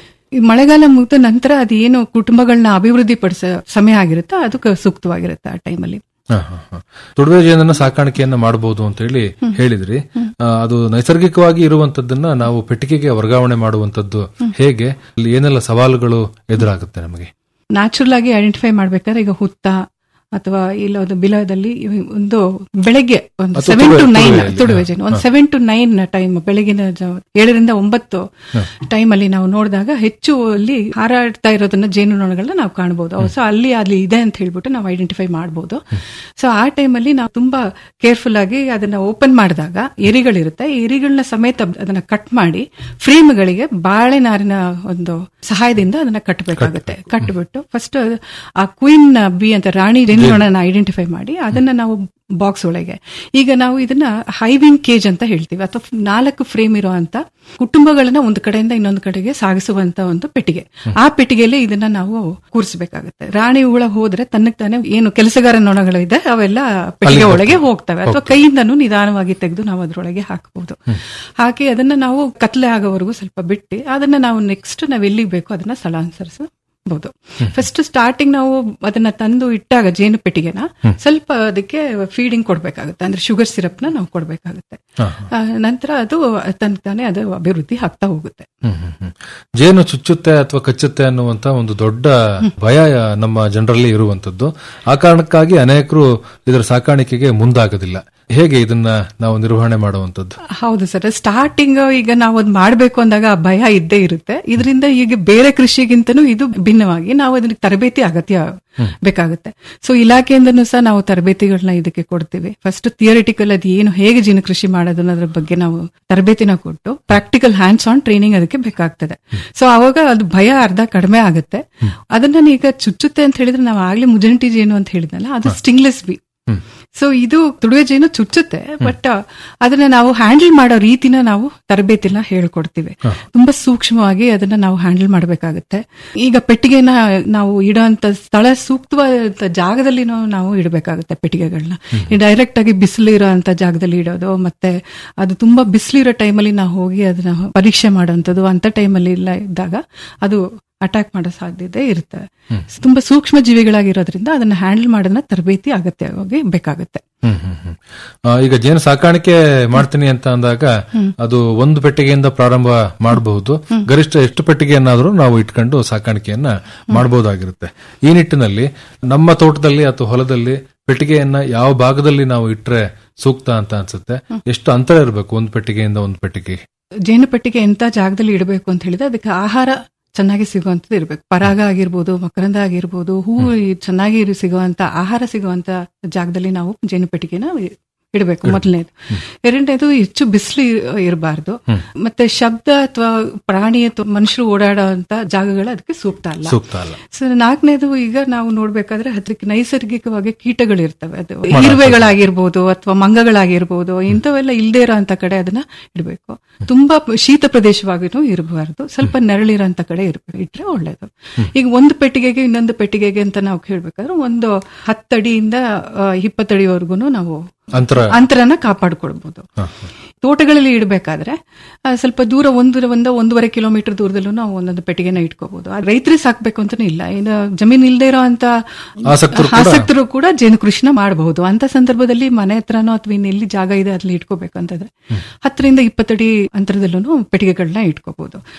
ಈ ಮಳೆಗಾಲ ಮುಗಿದ ನಂತರ ಅದು ಏನು ಕುಟುಂಬಗಳನ್ನ ಅಭಿವೃದ್ಧಿ ಪಡಿಸೋ ಸಮಯ ಆಗಿರುತ್ತೋ ಅದಕ್ಕೆ ಸೂಕ್ತವಾಗಿರುತ್ತೆ ಆ ಟೈಮಲ್ಲಿ ಹ, ಹ, ಹ. ತುಡುವೆ ಜೇನನ್ನ ಸಾಕಾಣಿಕೆಯನ್ನ ಮಾಡಬಹುದು ಅಂತ ಹೇಳಿ ಹೇಳಿದ್ರಿ ಆ, ಅದು ನೈಸರ್ಗಿಕವಾಗಿ ಇರುವಂತದ್ದನ್ನ ನಾವು ಪೆಟ್ಟಿಗೆಗೆ ವರ್ಗಾವಣೆ ಮಾಡುವಂತದ್ದು ಹೇಗೆ ಅಲ್ಲಿ ಏನೆಲ್ಲ ಸವಾಲುಗಳು ಎದುರಾಗುತ್ತೆ ನಮಗೆ ನ್ಯಾಚುರಲ್ ಆಗಿ ಐಡೆಂಟಿಫೈ ಮಾಡ್ಬೇಕಾದ್ರೆ ಈಗ ಹುತ್ತ ಅಥವಾ ಇಲ್ಲ ಒಂದು ಬಿಲದಲ್ಲಿ ಒಂದು ಬೆಳಗ್ಗೆ ಒಂದು ಅಥವಾ ಸೆವೆನ್ ಟು ತುಡುವೆ- ನೈನ್ ತುಡುವೆಯಲ್ಲಿ, ತುಡುವೆ ಹ, ಜನ ಒಂದು ಹ. ಸೆವೆನ್ ಟು ನೈನ್ ಟೈಮ್ ಬೆಳಗಿನ ಜಾವ ಏಳರಿಂದ ಒಂಬತ್ತು ಟೈಮ್ ಅಲ್ಲಿ ನಾವು ನೋಡಿದಾಗ ಹೆಚ್ಚು ಅಲ್ಲಿ ಹಾರಾಡ್ತಾ ಇರೋದನ್ನ ಜೇನುನೊಣಗಳನ್ನ ನಾವು ಕಾಣಬಹುದು ಸೊ ಅಲ್ಲಿ ಅಲ್ಲಿ ಇದೆ ಅಂತ ಹೇಳ್ಬಿಟ್ಟು ನಾವು ಐಡೆಂಟಿಫೈ ಮಾಡಬಹುದು ಸೊ ಆ ಟೈಮಲ್ಲಿ ನಾವು ತುಂಬಾ ಕೇರ್ಫುಲ್ ಆಗಿ ಅದನ್ನ ಓಪನ್ ಮಾಡಿದಾಗ ಎರಿಗಳಿರುತ್ತೆ ಈ ಎರಿಗಳನ್ನ ಸಮೇತ ಅದನ್ನ ಕಟ್ ಮಾಡಿ ಫ್ರೇಮ್ಗಳಿಗೆ ಬಾಳೆ ನಾರಿನ ಒಂದು ಸಹಾಯದಿಂದ ಅದನ್ನ ಕಟ್ಟಬೇಕಾಗುತ್ತೆ ಕಟ್ಬಿಟ್ಟು ಫಸ್ಟ್ ಆ ಕ್ವೀನ್ ಬಿ ಅಂತ ರಾಣಿ ಜೇನುನೊಣನ ಐಡೆಂಟಿಫೈ ಮಾಡಿ ಅದನ್ನ ನಾವು ಬಾಕ್ಸ್ ಒಳಗೆ ಈಗ ನಾವು ಇದನ್ನ ಹೈವಿಂಗ್ ಕೇಜ್ ಅಂತ ಹೇಳ್ತೀವಿ ಅಥವಾ ನಾಲ್ಕು ಫ್ರೇಮ್ ಇರುವಂತ ಕುಟುಂಬಗಳನ್ನ ಒಂದು ಕಡೆಯಿಂದ ಇನ್ನೊಂದು ಕಡೆಗೆ ಸಾಗಿಸುವಂತ ಒಂದು ಪೆಟ್ಟಿಗೆ ಆ ಪೆಟ್ಟಿಗೆಯಲ್ಲಿ ಇದನ್ನ ನಾವು ಕೂರಿಸಬೇಕಾಗುತ್ತೆ ರಾಣಿ ಹುಳ ಹೋದ್ರೆ ತನ್ನಕ್ ತಾನೇ ಏನು ಕೆಲಸಗಾರ ನೊಣಗಳು ಇದೆ ಅವೆಲ್ಲ ಪೆಟ್ಟಿಗೆ ಅಲ್ಲಿ ಒಳಗೆ ಹೋಗ್ತವೆ. ಹೋಗ್ತವೆ ಅಥವಾ ಕೈಯಿಂದನೂ ನಿಧಾನವಾಗಿ ತೆಗೆದು ನಾವು ಅದ್ರೊಳಗೆ ಹಾಕಬಹುದು ಹಾಕಿ ಅದನ್ನ ನಾವು ಕತ್ಲೆ ಆಗೋವರೆಗೂ ಸ್ವಲ್ಪ ಬಿಟ್ಟು ಅದನ್ನ ನಾವು ನೆಕ್ಸ್ಟ್ ನಾವ್ ಎಲ್ಲಿಗೆ ಬೇಕೋ ಅದನ್ನ ಸ್ಥಳಾಂತರಿಸಬಹುದು ಫಸ್ಟ್ ಸ್ಟಾರ್ಟಿಂಗ್ ನಾವು ಅದನ್ನ ತಂದು ಇಟ್ಟಾಗ ಜೇನು ಪೆಟ್ಟಿಗೆನ ಸ್ವಲ್ಪ ಅದಕ್ಕೆ ಫೀಡಿಂಗ್ ಕೊಡ್ಬೇಕಾಗುತ್ತೆ ಅಂದ್ರೆ ಶುಗರ್ ಸಿರಪ್ ನ ನಾವು ಕೊಡ್ಬೇಕಾಗುತ್ತೆ ಆ, ನಂತರ ಅದು ತನ್ನ ತಾನೇ ಅದು ಅಭಿವೃದ್ಧಿ ಆಗ್ತಾ ಹೋಗುತ್ತೆ ಹ್ಮ್, ಹ್ಮ್, ಹ್ಮ್. ಜೇನು ಚುಚ್ಚುತ್ತೆ ಅಥವಾ ಕಚ್ಚುತ್ತೆ ಅನ್ನುವಂತ ಒಂದು ದೊಡ್ಡ ಭಯ ನಮ್ಮ ಜನರಲ್ಲಿ ಇರುವಂತದ್ದು ಆ ಕಾರಣಕ್ಕಾಗಿ ಅನೇಕರು ಇದರ ಸಾಕಾಣಿಕೆಗೆ ಮುಂದಾಗೋದಿಲ್ಲ ಹೇಗೆ ಇದನ್ನ ನಾವು ನಿರ್ವಹಣೆ ಮಾಡುವಂತದ್ದು ಹೌದು ಸರ್ ಸ್ಟಾರ್ಟಿಂಗ್ ಈಗ ನಾವು ಅದ್ ಮಾಡ್ಬೇಕು ಅಂದಾಗ ಆ ಭಯ ಇದ್ದೇ ಇರುತ್ತೆ ಇದರಿಂದ ಈಗ ಬೇರೆ ಕೃಷಿಗಿಂತನೂ ಇದು ಭಿನ್ನವಾಗಿ ನಾವು ಅದಕ್ಕೆ ತರಬೇತಿ ಅಗತ್ಯ ಬೇಕಾಗುತ್ತೆ ಸೊ ಇಲಾಖೆಯಿಂದನೂ ಸಹ ನಾವು ತರಬೇತಿಗಳನ್ನ ಇದಕ್ಕೆ ಕೊಡ್ತೀವಿ ಫಸ್ಟ್ ಥಿಯರಿಟಿಕಲ್ ಅದು ಏನು ಹೇಗೆ ಜೀನ ಕೃಷಿ ಮಾಡೋದು ಅನ್ನೋದ್ರ ಬಗ್ಗೆ ನಾವು ತರಬೇತಿನ ಕೊಟ್ಟು ಪ್ರಾಕ್ಟಿಕಲ್ ಹ್ಯಾಂಡ್ಸ್ ಆನ್ ಟ್ರೈನಿಂಗ್ ಅದಕ್ಕೆ ಬೇಕಾಗ್ತದೆ ಸೊ ಅವಾಗ ಅದು ಭಯ ಅರ್ಧ ಕಡಿಮೆ ಆಗುತ್ತೆ ಅದನ್ನ ಈಗ ಚುಚ್ಚುತ್ತೆ ಅಂತ ಹೇಳಿದ್ರೆ ನಾವು ಆಗ್ಲೇ ಮುಜಂಟಿ ಜೇನು ಅಂತ ಹೇಳಿದ್ನಲ್ಲ ಅದು ಸ್ಟಿಂಗ್ಲೆಸ್ ಬಿ ಸೊ ಇದು ತುಡುವೆ ಜೇನು ಚುಚ್ಚುತ್ತೆ ಬಟ್ ಅದನ್ನ ನಾವು ಹ್ಯಾಂಡಲ್ ಮಾಡೋ ರೀತಿನ ನಾವು ತರಬೇತಿನ ಹೇಳ್ಕೊಡ್ತೀವಿ ತುಂಬಾ ಸೂಕ್ಷ್ಮವಾಗಿ ಅದನ್ನ ನಾವು ಹ್ಯಾಂಡಲ್ ಮಾಡಬೇಕಾಗುತ್ತೆ ಈಗ ಪೆಟ್ಟಿಗೆನ ನಾವು ಇಡೋಂತ ಸ್ಥಳ ಸೂಕ್ತವಾದ ಜಾಗದಲ್ಲಿ ನಾವು ಇಡಬೇಕಾಗುತ್ತೆ ಪೆಟ್ಟಿಗೆಗಳನ್ನ ಡೈರೆಕ್ಟ್ ಆಗಿ ಬಿಸಿಲು ಇರೋ ಅಂತ ಜಾಗದಲ್ಲಿ ಇಡೋದು ಮತ್ತೆ ಅದು ತುಂಬಾ ಬಿಸಿಲಿರೋ ಟೈಮಲ್ಲಿ ನಾವು ಹೋಗಿ ಅದನ್ನ ಪರೀಕ್ಷೆ ಮಾಡೋಂಥದ್ದು ಅಂತ ಟೈಮಲ್ಲಿ ಇಲ್ಲ ಇದ್ದಾಗ ಅದು ಅಟ್ಯಾಕ್ ಮಾಡೋ ಸಾಧ್ಯತೆ ಇರುತ್ತೆ ತುಂಬಾ ಸೂಕ್ಷ್ಮ ಜೀವಿಗಳಾಗಿರೋದ್ರಿಂದ ಅದನ್ನ ಹ್ಯಾಂಡಲ್ ಮಾಡೋದನ್ನ ತರಬೇತಿ ಅಗತ್ಯವಾಗಿ ಬೇಕಾಗುತ್ತೆ ಹ್ಮ್, ಹ್ಮ್, ಹ್ಮ್. ಆ, ಈಗ ಜೇನು ಸಾಕಾಣಿಕೆ ಮಾಡ್ತೀನಿ ಅಂತ ಅಂದಾಗ ಅದು ಒಂದು ಪೆಟ್ಟಿಗೆಯಿಂದ ಪ್ರಾರಂಭ ಮಾಡಬಹುದು ಗರಿಷ್ಠ ಎಷ್ಟು ಪೆಟ್ಟಿಗೆಯನ್ನಾದ್ರೂ ನಾವು ಇಟ್ಕೊಂಡು ಸಾಕಾಣಿಕೆಯನ್ನ ಮಾಡಬಹುದಾಗಿರುತ್ತೆ ಈ ನಿಟ್ಟಿನಲ್ಲಿ ನಮ್ಮ ತೋಟದಲ್ಲಿ ಅಥವಾ ಹೊಲದಲ್ಲಿ ಪೆಟ್ಟಿಗೆಯನ್ನ ಯಾವ ಭಾಗದಲ್ಲಿ ನಾವು ಇಟ್ರೆ ಸೂಕ್ತ ಅಂತ ಅನ್ಸುತ್ತೆ ಎಷ್ಟು ಅಂತರ ಇರಬೇಕು ಒಂದು ಪೆಟ್ಟಿಗೆಯಿಂದ ಒಂದು ಪೆಟ್ಟಿಗೆ ಜೇನು ಪೆಟ್ಟಿಗೆ ಎಂತ ಜಾಗದಲ್ಲಿ ಇಡಬೇಕು ಅಂತ ಹೇಳಿದ್ರೆ ಅದಕ್ಕೆ ಆಹಾರ ಚೆನ್ನಾಗಿ ಸಿಗುವಂತದ್ದು ಇರ್ಬೇಕು ಪರಾಗ ಆಗಿರ್ಬೋದು ಮಕರಂದ ಆಗಿರ್ಬೋದು ಹೂವು ಚೆನ್ನಾಗಿ ಇರು- ಸಿಗುವಂತ ಆಹಾರ ಸಿಗುವಂತ ಜಾಗದಲ್ಲಿ ನಾವು ಜೇನು ಪೆಟ್ಟಿಗೆನ ಇಡಬೇಕು ಮೊದಲನೇದು ಎರಡನೇದು ಹೆಚ್ಚು ಬಿಸಿಲು ಇರಬಾರ್ದು ಮತ್ತೆ ಶಬ್ದ ಅಥವಾ ಪ್ರಾಣಿ ಅಥವಾ ಮನುಷ್ಯರು ಓಡಾಡುವಂತ ಜಾಗಗಳು ಅದಕ್ಕೆ ಸೂಕ್ತ ಅಲ್ಲ ಸೂಕ್ತ ಅಲ್ಲ ಸೊ ನಾಲ್ಕನೇದು ಈಗ ನಾವು ನೋಡ್ಬೇಕಾದ್ರೆ ಅದಕ್ಕೆ ನೈಸರ್ಗಿಕವಾಗಿ ಕೀಟಗಳು ಇರ್ತವೆ ಅದು ಇರುವೆಗಳಾಗಿರ್ಬೋದು ಅಥವಾ ಮಂಗಗಳಾಗಿರ್ಬೋದು ಇಂಥವೆಲ್ಲ ಇಲ್ದೇ ಇರೋಂತ ಕಡೆ ಅದನ್ನ ಇಡಬೇಕು ತುಂಬಾ ಶೀತ ಪ್ರದೇಶವಾಗಿನೂ ಇರಬಾರ್ದು ಸ್ವಲ್ಪ ನೆರಳಿರೋಂತ ಕಡೆ ಇರ್ಬೇಕು ಇಟ್ರೆ ಒಳ್ಳೇದು ಈಗ ಒಂದು ಪೆಟ್ಟಿಗೆಗೆ ಇನ್ನೊಂದು ಪೆಟ್ಟಿಗೆಗೆ ಅಂತ ನಾವು ಕೇಳ್ಬೇಕಾದ್ರೆ ಒಂದು ಹತ್ತಡಿಯಿಂದ ಆ, ಇಪ್ಪತ್ತಡಿವರೆಗೂ ನಾವು ಅಂತರ ಅಂತರನ ಕಾಪಾಡ್ಕೊಳ್ಬಹುದು ತೋಟಗಳಲ್ಲಿ ಇಡಬೇಕಾದ್ರೆ ಸ್ವಲ್ಪ ದೂರ ಒಂದು ಒಂದು ಒಂದೂವರೆ ಕಿಲೋಮೀಟರ್ ದೂರದಲ್ಲೂ ನಾವು ಒಂದೊಂದು ಪೆಟ್ಟಿಗೆನ ಇಟ್ಕೋಬಹುದು ರೈತರಿಗೆ ಸಾಕ್ಬೇಕು ಅಂತಾನೆ ಇಲ್ಲ ಇನ್ನು ಜಮೀನ್ ಇಲ್ದೇ ಇರೋ ಅಂತ ಆಸಕ್ತರು ಕೂಡ- ಆಸಕ್ತರು ಕೂಡ ಜೇನು ಕೃಷಿನ ಮಾಡಬಹುದು ಅಂತ ಸಂದರ್ಭದಲ್ಲಿ ಮನೆ ಹತ್ರನೋ ಅಥವಾ ಇನ್ನೆಲ್ಲಿ ಜಾಗ ಇದೆ ಅಲ್ಲಿ ಇಟ್ಕೋಬೇಕು ಅಂತಂದ್ರೆ ಹತ್ತರಿಂದ ಇಪ್ಪತ್ತಡಿ ಅಂತರದಲ್ಲೂ ಪೆಟ್ಟಿಗೆಗಳನ್ನ ಇಟ್ಕೋಬಹುದು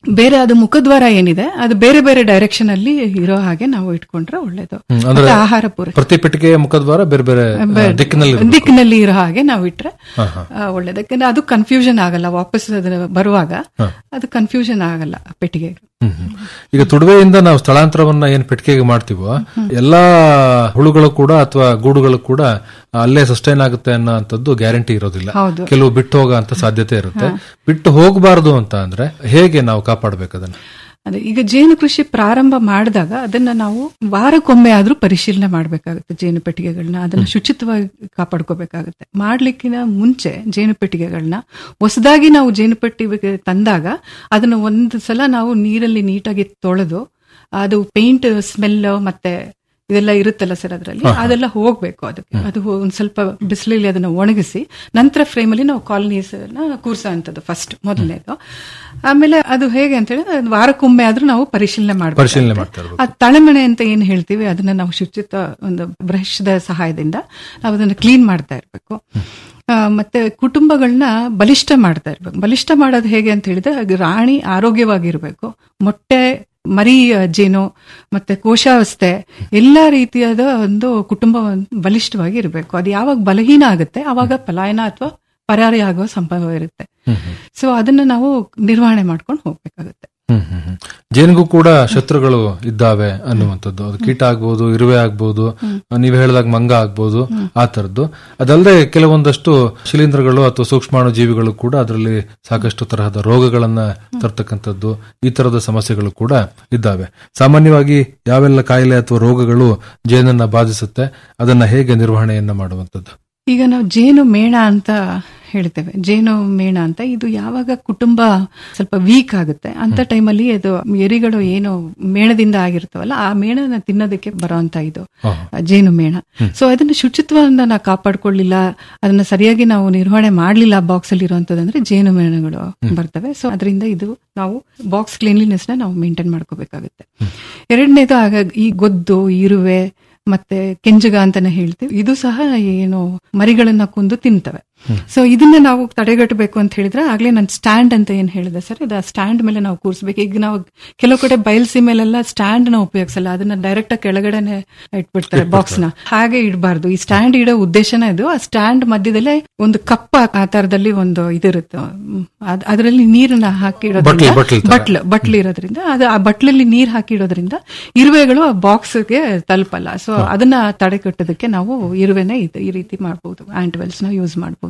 ಬೇರೆ ಅದು ಮುಖದ್ವಾರ ಏನಿದೆ ಅದು ಬೇರೆ ಬೇರೆ ಡೈರೆಕ್ಷನ್ ಅಲ್ಲಿ ಇರೋ ಹಾಗೆ ನಾವು ಇಟ್ಕೊಂಡ್ರೆ ಒಳ್ಳೇದು ಹ್ಮ್, ಅಂದ್ರೆ ಮತ್ತೆ ಆಹಾರ ಪೂರೈಕೆ ಪ್ರತಿ ಪೆಟ್ಟಿಗೆಯ ಮುಖದ್ವಾರ ಬೇರೆ ಬೇರೆ ಆ, ಬೇರೆ- ದಿಕ್ಕಿನಲ್ಲಿ ಇರ್ಬೇಕು. ದಿಕ್ಕಿನಲ್ಲಿ ಇರೋ ಹಾಗೆ ನಾವು ಇಟ್ರೆ ಹಾ, ಹಾ. ಆ, ಒಳ್ಳೇದು ಯಾಕಂದ್ರೆ ಅದು ಕನ್ಫ್ಯೂಷನ್ ಆಗಲ್ಲ ವಾಪಸ್ ಅದು ಬರುವಾಗ ಹಾ. ಅದು ಕನ್ಫ್ಯೂಷನ್ ಆಗಲ್ಲ ಪೆಟ್ಟಿಗೆ ಹ್ಮ್, ಹ್ಮ್. ಈಗ ತುಡುವೆಯಿಂದ ನಾವು ಸ್ಥಳಾಂತರವನ್ನ ಏನ್ ಪೆಟ್ಟಿಗೆಗೆ ಮಾಡ್ತೀವೋ ಎಲ್ಲಾ ಹುಳುಗಳು ಕೂಡ ಅಥವಾ ಗೂಡುಗಳು ಕೂಡ ಅಲ್ಲೇ ಸಸ್ಟೈನ್ ಆಗುತ್ತೆ ಅನ್ನೋಂಥದ್ದು ಗ್ಯಾರಂಟಿ ಇರೋದಿಲ್ಲ ಹೌದು. ಕೆಲವು ಬಿಟ್ಟು ಹೋಗೋ ಅಂತ ಸಾಧ್ಯತೆ ಇರುತ್ತೆ ಬಿಟ್ಟು ಹೋಗಬಾರದು ಅಂತ ಅಂದ್ರೆ ಹೇಗೆ ನಾವು ಕಾಪಾಡ್ಬೇಕು ಅದನ್ನ ಅದೇ ಈಗ ಜೇನು ಕೃಷಿ ಪ್ರಾರಂಭ ಮಾಡಿದಾಗ ಅದನ್ನ ನಾವು ವಾರಕ್ಕೊಮ್ಮೆ ಆದ್ರೂ ಪರಿಶೀಲನೆ ಮಾಡಬೇಕಾಗುತ್ತೆ ಜೇನು ಪೆಟ್ಟಿಗೆಗಳನ್ನ ಅದನ್ನ ಶುಚಿತ್ವವಾಗಿ ಕಾಪಾಡ್ಕೋಬೇಕಾಗುತ್ತೆ ಮಾಡ್ಲಿಕ್ಕಿನ ಮುಂಚೆ ಜೇನು ಪೆಟ್ಟಿಗೆಗಳನ್ನ ಹೊಸದಾಗಿ ನಾವು ಜೇನು ಪೆಟ್ಟಿಗೆ ತಂದಾಗ ಅದನ್ನ ಒಂದು ಸಲ ನಾವು ನೀರಲ್ಲಿ ನೀಟಾಗಿ ತೊಳೆದು ಅದು ಪೇಂಟ್ ಸ್ಮೆಲ್ ಮತ್ತೆ ಇದೆಲ್ಲ ಇರುತ್ತಲ್ಲ ಸರ್ ಅದರಲ್ಲಿ ಅದೆಲ್ಲ ಹೋಗ್ಬೇಕು ಅದಕ್ಕೆ ಅದು ಹೋ- ಒಂದ್ ಸ್ವಲ್ಪ ಬಿಸಿಲಲ್ಲಿ ಅದನ್ನ ಒಣಗಿಸಿ ನಂತರ ಫ್ರೇಮ್ ಅಲ್ಲಿ ನಾವು ಕಾಲನೀಸ್ ಕೂರ್ಸೋ ಅಂತದ್ದು ಫಸ್ಟ್ ಮೊದಲನೇದು ಆಮೇಲೆ ಅದು ಹೇಗೆ ಅಂತ ಹೇಳಿದ್ರೆ ಅದು ವಾರಕ್ಕೊಮ್ಮೆ ಆದ್ರೂ ನಾವು ಪರಿಶೀಲನೆ ಮಾಡಬೇಕು ಪರಿಶೀಲನೆ ಮಾಡ್ತಾ ಇರ್ಬೇಕು. ಆ ತಳಮಣೆ ಅಂತ ಏನ್ ಹೇಳ್ತೀವಿ ಅದನ್ನ ನಾವು ಶುಚಿತ್ವ ಒಂದು ಬ್ರಷ್ದ ಸಹಾಯದಿಂದ ನಾವು ಅದನ್ನ ಕ್ಲೀನ್ ಮಾಡ್ತಾ ಇರ್ಬೇಕು ಆ, ಮತ್ತೆ ಕುಟುಂಬಗಳನ್ನ ಬಲಿಷ್ಠ ಮಾಡ್ತಾ ಇರ್ಬೇಕು ಬಲಿಷ್ಠ ಮಾಡೋದು ಹೇಗೆ ಅಂತ ಹೇಳಿದ್ರೆ ಅದು ರಾಣಿ ಆರೋಗ್ಯವಾಗಿರ್ಬೇಕು ಮೊಟ್ಟೆ ಮರಿ ಆ, ಜೇನು ಮತ್ತೆ ಕೋಶಾವಸ್ಥೆ ಎಲ್ಲಾ ರೀತಿಯಾದ ಒಂದು ಕುಟುಂಬ ಒಂದು ಬಲಿಷ್ಠವಾಗಿ ಇರಬೇಕು ಅದು ಯಾವಾಗ ಬಲಹೀನ ಆಗುತ್ತೆ ಅವಾಗ ಪಲಾಯನ ಅಥವಾ ಪರಾರಿ ಆಗುವ ಸಂಭವ ಇರುತ್ತೆ ಸೊ ಅದನ್ನ ನಾವು ನಿರ್ವಹಣೆ ಮಾಡ್ಕೊಂಡು ಹೋಗ್ಬೇಕಾಗುತ್ತೆ ಹ್ಮ್ ಹ್ಮ್ ಹ್ಮ್. ಜೇನಿಗೂ ಕೂಡ ಶತ್ರುಗಳು ಇದ್ದಾವೆ ಅನ್ನುವಂಥದ್ದು ಅದು ಕೀಟ ಆಗ್ಬೋದು ಇರುವೆ ಆಗ್ಬೋದು ನೀವು ಹೇಳಿದಾಗ ಮಂಗ ಆಗ್ಬೋದು ಆ ತರದ್ದು ಅದಲ್ಲದೆ ಕೆಲವೊಂದಷ್ಟು ಶಿಲೀಂಧ್ರಗಳು ಅಥವಾ ಸೂಕ್ಷ್ಮಾಣು ಜೀವಿಗಳು ಕೂಡ ಅದರಲ್ಲಿ ಸಾಕಷ್ಟು ತರಹದ ರೋಗಗಳನ್ನ ತರ್ತಕ್ಕಂಥದ್ದು ಈ ತರದ ಸಮಸ್ಯೆಗಳು ಕೂಡ ಇದ್ದಾವೆ ಸಾಮಾನ್ಯವಾಗಿ ಯಾವೆಲ್ಲ ಕಾಯಿಲೆ ಅಥವಾ ರೋಗಗಳು ಜೇನನ್ನ ಬಾಧಿಸುತ್ತೆ ಅದನ್ನ ಹೇಗೆ ನಿರ್ವಹಣೆಯನ್ನ ಮಾಡುವಂಥದ್ದು ಈಗ ನಾವು ಜೇನು ಮೇಣ ಅಂತ ಹೇಳ್ತೇವೆ ಜೇನು ಮೇಣ ಅಂತ ಇದು ಯಾವಾಗ ಕುಟುಂಬ ಸ್ವಲ್ಪ ವೀಕ್ ಆಗುತ್ತೆ ಅಂತ ಟೈಮಲ್ಲಿ ಅದು ಎರಿಗಳು ಏನು ಮೇಣದಿಂದ ಆಗಿರ್ತಾವಲ್ಲ ಆ ಮೇಣನ ತಿನ್ನೋದಕ್ಕೆ ಬರೋಂತ ಇದು ಜೇನು ಮೇಣ ಸೊ ಅದನ್ನ ಶುಚಿತ್ವವನ್ನ ನಾವು ಕಾಪಾಡ್ಕೊಳ್ಳಿಲ್ಲ ಅದನ್ನ ಸರಿಯಾಗಿ ನಾವು ನಿರ್ವಹಣೆ ಮಾಡ್ಲಿಲ್ಲ ಬಾಕ್ಸ್ ಅಲ್ಲಿ ಇರುವಂತದಂದ್ರೆ ಜೇನು ಮೇಣಗಳು ಬರ್ತವೆ ಸೊ ಅದರಿಂದ ಇದು ನಾವು ಬಾಕ್ಸ್ ಕ್ಲೀನ್ಲಿನೆಸ್ ನ ನಾವು ಮೇಂಟೈನ್ ಮಾಡ್ಕೋಬೇಕಾಗುತ್ತೆ ಎರಡನೇದು ಆಗ ಈ ಗೊದ್ದು ಇರುವೆ ಮತ್ತೆ ಕೆಂಜಗ ಅಂತಾನೆ ಹೇಳ್ತೀವಿ ಇದು ಸಹ ಏನು ಮರಿಗಳನ್ನ ಕೊಂದು ತಿಂತವೆ ಸೊ ಇದನ್ನ ನಾವು ತಡೆಗಟ್ಟಬೇಕು ಅಂತ ಹೇಳಿದ್ರೆ ಆಗ್ಲೇ ನಾನು ಸ್ಟ್ಯಾಂಡ್ ಅಂತ ಏನ್ ಹೇಳಿದೆ ಸರ್ ಇದು ಸ್ಟ್ಯಾಂಡ್ ಮೇಲೆ ನಾವು ಕೂರಿಸ್ಬೇಕು ಈಗ ನಾವು ಕೆಲವು ಕಡೆ ಬಯಲ್ಸಿ ಮೇಲೆಲ್ಲ ಸ್ಟ್ಯಾಂಡ್ ನ ಉಪಯೋಗಿಸಲ್ಲ ಅದನ್ನ ಡೈರೆಕ್ಟ್ ಆಗಿ ಕೆಳಗಡೆನೆ ಇಟ್ಬಿಡ್ತಾರೆ ಬಾಕ್ಸ್ ನ ಹಾಗೆ ಇಡಬಾರ್ದು ಈ ಸ್ಟ್ಯಾಂಡ್ ಇಡೋ ಉದ್ದೇಶನೇ ಇದು ಆ ಸ್ಟ್ಯಾಂಡ್ ಮಧ್ಯದಲ್ಲೇ ಒಂದು ಕಪ್ಪ ಆಕಾರದಲ್ಲಿ ಒಂದು ಇದಿರುತ್ತೆ ಅದರಲ್ಲಿ ನೀರನ್ನ ಹಾಕಿ ಬಟ್ಲು, ಇಡೋದ್ರಿಂದ ಬಟ್ಲು ತರ. ಬಟ್ಲು ಬಟ್ಲು ಇರೋದ್ರಿಂದ ಅದು ಆ ಬಟ್ಲಲ್ಲಿ ನೀರ್ ಹಾಕಿಡೋದ್ರಿಂದ ಇರುವೆಗಳು ಆ ಬಾಕ್ಸ್ಗೆ ತಲುಪಲ್ಲ ಸೊ ಅದನ್ನ ತಡೆಗಟ್ಟೋದಕ್ಕೆ ನಾವು ಇರುವೆನೆ ಇದು- ಈ ರೀತಿ ಮಾಡಬಹುದು ಆಂಟಿವೆಲ್ಸ್ ನ ಯೂಸ್ ಮಾಡಬಹುದು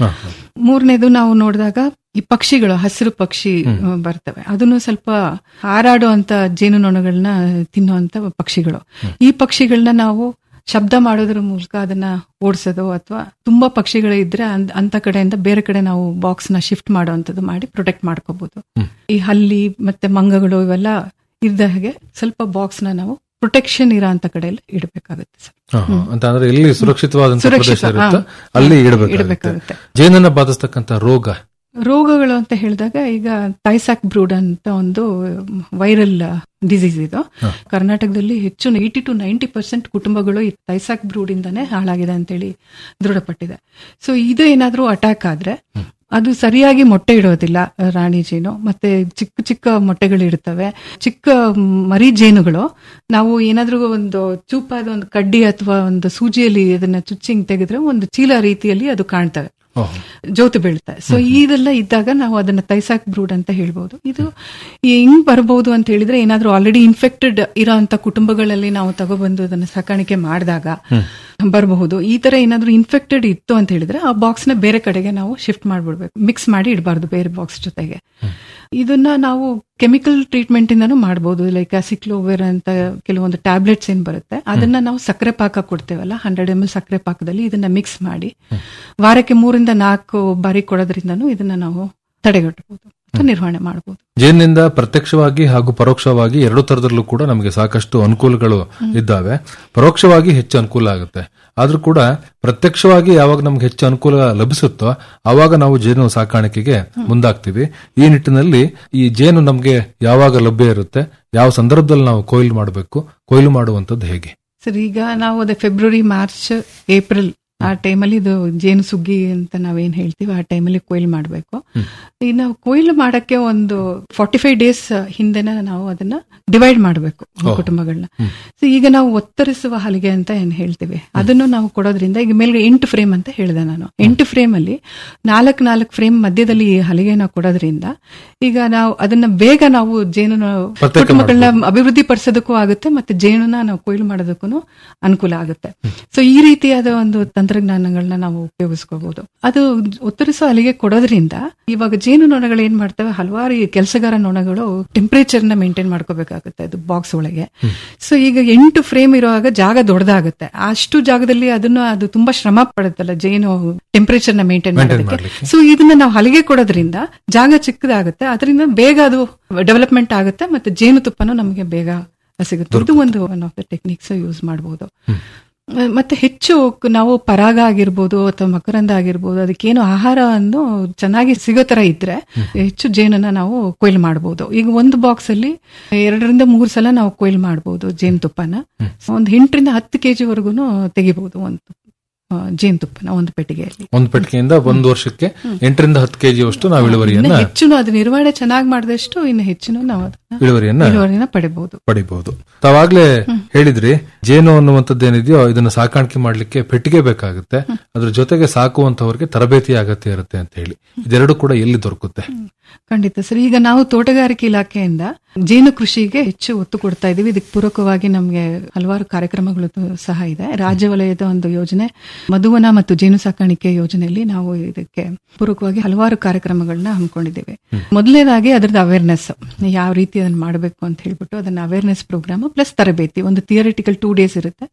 ಮೂರನೇದು ನಾವು ನೋಡಿದಾಗ ಈ ಪಕ್ಷಿಗಳು ಹಸಿರು ಪಕ್ಷಿ ಆ, ಬರ್ತವೆ ಅದನ್ನು ಸ್ವಲ್ಪ ಹಾರಾಡುವಂತ ಜೇನುನೊಣಗಳನ್ನ ತಿನ್ನುವಂತ ಪಕ್ಷಿಗಳು ಈ ಪಕ್ಷಿಗಳನ್ನ ನಾವು ಶಬ್ದ ಮಾಡೋದ್ರ ಮೂಲಕ ಅದನ್ನ ಓಡಿಸೋದು ಅಥವಾ ತುಂಬಾ ಪಕ್ಷಿಗಳು ಇದ್ರೆ ಅಂದ್- ಅಂತ ಕಡೆಯಿಂದ ಬೇರೆ ಕಡೆ ನಾವು ಬಾಕ್ಸ್ ನ ಶಿಫ್ಟ್ ಮಾಡುವಂತದ್ದು ಮಾಡಿ ಪ್ರೊಟೆಕ್ಟ್ ಮಾಡ್ಕೋಬಹುದು ಈ ಹಲ್ಲಿ ಮತ್ತೆ ಮಂಗಗಳು ಇವೆಲ್ಲ ಇದ್ದ ಹಾಗೆ ಸ್ವಲ್ಪ ಬಾಕ್ಸ್ ನ ನಾವು ಪ್ರೊಟೆಕ್ಷನ್ ಇರೋ ಅಂತ ಕಡೆಯಲ್ಲಿ ಇಡಬೇಕಾಗುತ್ತೆ ಸರ್ ಹ, ಹ. ಅಂತ ಅಂದ್ರೆ ಎಲ್ಲಿ ಸುರಕ್ಷಿತವಾದಂತ ಸುರಕ್ಷಿತ, ಪ್ರದೇಶ ಇರುತ್ತೆ ಹಾ. ಅಲ್ಲಿ ಹಾ, ಇಡಬೇಕಾಗುತ್ತೆ ಇಡಬೇಕಾಗುತ್ತೆ. ಜೇನನ್ನ ಬಾಧಿಸ್ತಕ್ಕಂಥ ರೋಗ ರೋಗಗಳು ಅಂತ ಹೇಳಿದಾಗ ಈಗ ತೈಸಾಕ್ ಬ್ರೂಡ್ ಅಂತ ಒಂದು ವೈರಲ್ ಡಿಸೀಸ್ ಇದು ಕರ್ನಾಟಕದಲ್ಲಿ ಹೆಚ್ಚು ಏಯ್ಟಿ ಟು ನೈಂಟಿ ಪರ್ಸೆಂಟ್ ಕುಟುಂಬಗಳು ಈ ತೈಸಾಕ್ ಬ್ರೂಡ್ ಇಂದಾನೆ ಹಾಳಾಗಿದೆ ಅಂತೇಳಿ ದೃಢಪಟ್ಟಿದೆ ಸೊ ಇದು ಏನಾದ್ರೂ ಅಟ್ಯಾಕ್ ಆದ್ರೆ ಅದು ಸರಿಯಾಗಿ ಮೊಟ್ಟೆ ಇಡೋದಿಲ್ಲ ರಾಣಿ ಜೇನು ಮತ್ತೆ ಚಿಕ್ಕ ಚಿಕ್ಕ ಮೊಟ್ಟೆಗಳು ಇರ್ತವೆ ಚಿಕ್ಕ ಮರಿ ಜೇನುಗಳು ನಾವು ಏನಾದ್ರೂ ಒಂದು ಚೂಪಾದ ಒಂದು ಕಡ್ಡಿ ಅಥವಾ ಒಂದು ಸೂಜಿಯಲ್ಲಿ ಅದನ್ನ ಚುಚ್ಚಿಂಗ್ ತೆಗೆದ್ರೆ ಒಂದು ಚೀಲ ರೀತಿಯಲ್ಲಿ ಅದು ಕಾಣ್ತವೆ ಜ್ಯೋತಿ ಬೀಳುತ್ತೆ ಸೊ ಇದೆಲ್ಲ ಇದ್ದಾಗ ನಾವು ಅದನ್ನ ತೈಸಾಕ್ ಬ್ರೂಡ್ ಅಂತ ಹೇಳ್ಬೋದು ಇದು ಹೆಂಗ್ ಬರಬಹುದು ಅಂತ ಹೇಳಿದ್ರೆ ಏನಾದ್ರೂ ಆಲ್ರೆಡಿ ಇನ್ಫೆಕ್ಟೆಡ್ ಇರೋಂತ ಕುಟುಂಬಗಳಲ್ಲಿ ನಾವು ತಗೊಬಂದು ಅದನ್ನ ಸಾಕಾಣಿಕೆ ಮಾಡಿದಾಗ ಬರಬಹುದು ಈ ತರ ಏನಾದ್ರೂ ಇನ್ಫೆಕ್ಟೆಡ್ ಇತ್ತು ಅಂತ ಹೇಳಿದ್ರೆ ಆ ಬಾಕ್ಸ್ ನ ಬೇರೆ ಕಡೆಗೆ ನಾವು ಶಿಫ್ಟ್ ಮಾಡ್ಬಿಡ್ಬೇಕು ಮಿಕ್ಸ್ ಮಾಡಿ ಇಡಬಾರ್ದು ಬೇರೆ ಬಾಕ್ಸ್ ಜೊತೆಗೆ ಇದನ್ನ ನಾವು ಕೆಮಿಕಲ್ ಟ್ರೀಟ್ಮೆಂಟ್ ಇಂದಾನು ಮಾಡಬಹುದು ಲೈಕ್ ಅಸಿಕ್ಲೋವೇರ್ ಅಂತ ಕೆಲವೊಂದು ಟ್ಯಾಬ್ಲೆಟ್ಸ್ ಏನ್ ಬರುತ್ತೆ ಅದನ್ನ ನಾವು ಸಕ್ಕರೆ ಪಾಕ ಕೊಡ್ತೇವಲ್ಲ ಹಂಡ್ರೆಡ್ ಎಂ ಎಲ್ ಸಕ್ಕರೆ ಪಾಕದಲ್ಲಿ ಇದನ್ನ ಮಿಕ್ಸ್ ಮಾಡಿ ವಾರಕ್ಕೆ ಮೂರಿಂದ ನಾಲ್ಕು ಬಾರಿ ಕೊಡೋದ್ರಿಂದನೂ ಇದನ್ನ ನಾವು ತಡೆಗಟ್ಟಬಹುದು ಅಥವಾ ನಿರ್ವಹಣೆ ಮಾಡಬಹುದು ಜೇನಿನಿಂದ ಪ್ರತ್ಯಕ್ಷವಾಗಿ ಹಾಗೂ ಪರೋಕ್ಷವಾಗಿ ಎರಡು ತರದಲ್ಲೂ ಕೂಡ ನಮಗೆ ಸಾಕಷ್ಟು ಅನುಕೂಲಗಳು ಇದ್ದಾವೆ ಪರೋಕ್ಷವಾಗಿ ಹೆಚ್ಚು ಅನುಕೂಲ ಆಗುತ್ತೆ ಆದ್ರೂ ಕೂಡ ಪ್ರತ್ಯಕ್ಷವಾಗಿ ಯಾವಾಗ ನಮ್ಗೆ ಹೆಚ್ಚು ಅನುಕೂಲ ಲಭಿಸುತ್ತೋ ಆವಾಗ ನಾವು ಜೇನು ಸಾಕಾಣಿಕೆಗೆ ಮುಂದಾಗ್ತೀವಿ ಈ ನಿಟ್ಟಿನಲ್ಲಿ ಈ ಜೇನು ನಮ್ಗೆ ಯಾವಾಗ ಲಭ್ಯ ಇರುತ್ತೆ ಯಾವ ಸಂದರ್ಭದಲ್ಲಿ ನಾವು ಕೊಯ್ಲು ಮಾಡಬೇಕು ಕೊಯ್ಲು ಮಾಡುವಂತದ್ದು ಹೇಗೆ ಸರ್ ಈಗ ನಾವು ಅದೇ ಫೆಬ್ರವರಿ ಮಾರ್ಚ್ ಏಪ್ರಿಲ್ ಆ ಟೈಮಲ್ಲಿ ಇದು ಜೇನು ಸುಗ್ಗಿ ಅಂತ ನಾವೇನ್ ಹೇಳ್ತೀವಿ ಆ ಟೈಮಲ್ಲಿ ಕೊಯ್ಲು ಮಾಡಬೇಕು ಇನ್ನು ಕೊಯ್ಲು ಮಾಡಕ್ಕೆ ಒಂದು ಫಾರ್ಟಿ ಫೈವ್ ಡೇಸ್ ಹಿಂದೆನ ನಾವು ಅದನ್ನ ಡಿವೈಡ್ ಮಾಡಬೇಕು ಓಹ್. ಕುಟುಂಬಗಳನ್ನ ಸೊ ಈಗ ನಾವು ಒತ್ತರಿಸುವ ಹಲಿಗೆ ಅಂತ ಏನ್ ಹೇಳ್ತೀವಿ ಅದನ್ನು ನಾವು ಕೊಡೋದ್ರಿಂದ ಈಗ ಮೇಲೆ ಎಂಟು ಫ್ರೇಮ್ ಅಂತ ಹೇಳಿದೆ ನಾನು ಎಂಟು ಫ್ರೇಮ್ ಅಲ್ಲಿ ನಾಲ್ಕು ನಾಲ್ಕು ಫ್ರೇಮ್ ಮಧ್ಯದಲ್ಲಿ ಈ ಹಲಿಗೆನ ಕೊಡೋದ್ರಿಂದ ಈಗ ನಾವು ಅದನ್ನ ಬೇಗ ನಾವು ಜೇನು ಪ್ರತ್ಯೇಕ ಕುಟುಂಬಗಳನ್ನ ಅಭಿವೃದ್ಧಿ ಪಡಿಸೋದಕ್ಕೂ ಆಗುತ್ತೆ ಮತ್ತೆ ಜೇನುನ ನಾವು ಕೊಯ್ಲು ಮಾಡೋದಕ್ಕೂ ಅನುಕೂಲ ಆಗುತ್ತೆ ಸೊ ಈ ರೀತಿಯಾದ ಒಂದು ತಂತ್ರಜ್ಞಾನಗಳನ್ನ ನಾವು ಉಪಯೋಗಿಸ್ಕೋಬಹುದು ಅದು ಉತ್ತರಿಸೋ ಅಲ್ಲಿಗೆ ಕೊಡೋದ್ರಿಂದ ಇವಾಗ ಜೇನು ನೊಣಗಳು ಏನ್ ಮಾಡ್ತವೆ ಹಲವಾರು ಈ ಕೆಲಸಗಾರ ನೊಣಗಳು ಟೆಂಪರೇಚರ್ ನ ಮೇಂಟೈನ್ ಮಾಡ್ಕೋಬೇಕಾಗುತ್ತೆ ಅದು ಬಾಕ್ಸ್ ಒಳಗೆ ಸೊ ಈಗ ಎಂಟು ಫ್ರೇಮ್ ಇರುವಾಗ ಜಾಗ ದೊಡ್ಡದಾಗುತ್ತೆ ಅಷ್ಟು ಜಾಗದಲ್ಲಿ ಅದನ್ನ ಅದು ತುಂಬಾ ಶ್ರಮ ಪಡುತ್ತಲ್ಲ ಜೇನು ಟೆಂಪರೇಚರ್ ನ ಮೇಂಟೈನ್ Maintain ಮಾಡೋದಕ್ಕೆ ಮಾಡ್ಲಿಕ್ಕೆ. ಸೊ ಇದನ್ನ ನಾವು ಹಲಿಗೆ ಕೊಡೋದ್ರಿಂದ ಜಾಗ ಚಿಕ್ಕದಾಗುತ್ತೆ ಅದರಿಂದ ಬೇಗ ಅದು ಡೆವಲಪ್ಮೆಂಟ್ ಆಗುತ್ತೆ ಮತ್ತೆ ಜೇನುತುಪ್ಪನೂ ನಮಗೆ ಬೇಗ ಸಿಗುತ್ತೆ ಇದು ಒಂದು one of the techniques use ಮಾಡಬಹುದು ಮತ್ತೆ ಹೆಚ್ಚು ನಾವು ಪರಾಗ ಆಗಿರ್ಬೋದು ಅಥವಾ ಮಕರಂದ ಆಗಿರ್ಬೋದು ಅದಕ್ಕೇನು ಆಹಾರವನ್ನು ಚೆನ್ನಾಗಿ ಸಿಗೋ ತರ ಇದ್ರೆ ಹೆಚ್ಚು ಜೇನನ್ನ ನಾವು ಕೊಯ್ಲು ಮಾಡಬಹುದು ಈಗ ಒಂದು ಬಾಕ್ಸ್ ಅಲ್ಲಿ ಎರಡರಿಂದ ಮೂರು ಸಲ ನಾವು ಕೊಯ್ಲು ಮಾಡಬಹುದು ಜೇನುತುಪ್ಪನ ಒಂದು ಎಂಟರಿಂದ ಹತ್ತು ಕೆಜಿ ವರ್ಗು ತೆಗಿಬಹುದು ಒಂದು ಆ, ಜೇನುತುಪ್ಪನ ಒಂದು ಪೆಟ್ಟಿಗೆಯಲ್ಲಿ ಒಂದು ಪೆಟ್ಟಿಗೆಯಿಂದ ಒಂದು ವರ್ಷಕ್ಕೆ ಎಂಟರಿಂದ ಹತ್ತು ಕೆಜಿ ಅಷ್ಟು ನಾವು ಇನ್ನು ಇಳುವರಿಯನ್ನ ಹೆಚ್ಚು ಅದು ನಿರ್ವಹಣೆ ಚೆನ್ನಾಗಿ ಮಾಡಿದಷ್ಟು ಇನ್ನು ಹೆಚ್ಚು ನಾವು ಅದನ್ನ ಇಳುವರಿಯನ್ನ ಇಳುವರಿನ ಪಡಿಬಹುದು ಪಡಿಬಹುದು ತಾವಾಗ್ಲೇ ಹೇಳಿದ್ರಿ ಜೇನು ಅನ್ನುವಂಥದ್ದು ಏನಿದೆಯೋ ಇದನ್ನ ಸಾಕಾಣಿಕೆ ಮಾಡ್ಲಿಕ್ಕೆ ಪೆಟ್ಟಿಗೆ ಬೇಕಾಗುತ್ತೆ ಅದ್ರ ಜೊತೆಗೆ ಸಾಕುವಂತವ್ರಿಗೆ ತರಬೇತಿ ಅಗತ್ಯ ಇರುತ್ತೆ ಅಂತ ಹೇಳಿ ಇದೆರಡು ಕೂಡ ಎಲ್ಲಿ ದೊರಕುತ್ತೆ ಖಂಡಿತ ಸರ್ ಈಗ ನಾವು ತೋಟಗಾರಿಕೆ ಇಲಾಖೆಯಿಂದ ಜೇನು ಕೃಷಿಗೆ ಹೆಚ್ಚು ಒತ್ತು ಕೊಡ್ತಾ ಇದೀವಿ ಇದಕ್ಕೆ ಪೂರಕವಾಗಿ ನಮಗೆ ಹಲವಾರು ಕಾರ್ಯಕ್ರಮಗಳು ಸಹ ಇದೆ ರಾಜ್ಯ ವಲಯದ ಒಂದು ಯೋಜನೆ ಮಧುವನ ಮತ್ತು ಜೇನು ಸಾಕಾಣಿಕೆ ಯೋಜನೆಯಲ್ಲಿ ನಾವು ಇದಕ್ಕೆ ಪೂರಕವಾಗಿ ಹಲವಾರು ಕಾರ್ಯಕ್ರಮಗಳನ್ನ ಹಮ್ಮಿಕೊಂಡಿದ್ದೇವೆ ಮೊದಲನೇದಾಗಿ ಅದರದ್ದು ಅವೇರ್ನೆಸ್ ಯಾವ ರೀತಿ ಅದನ್ನ ಮಾಡಬೇಕು ಅಂತ ಹೇಳ್ಬಿಟ್ಟು ಅದನ್ನ ಅವೇರ್ನೆಸ್ ಪ್ರೋಗ್ರಾಮ್ ಪ್ಲಸ್ ತರಬೇತಿ ಒಂದು ಥಿಯರಿಟಿಕಲ್ ಟೂ ಡೇಸ್ ಇರುತ್ತೆ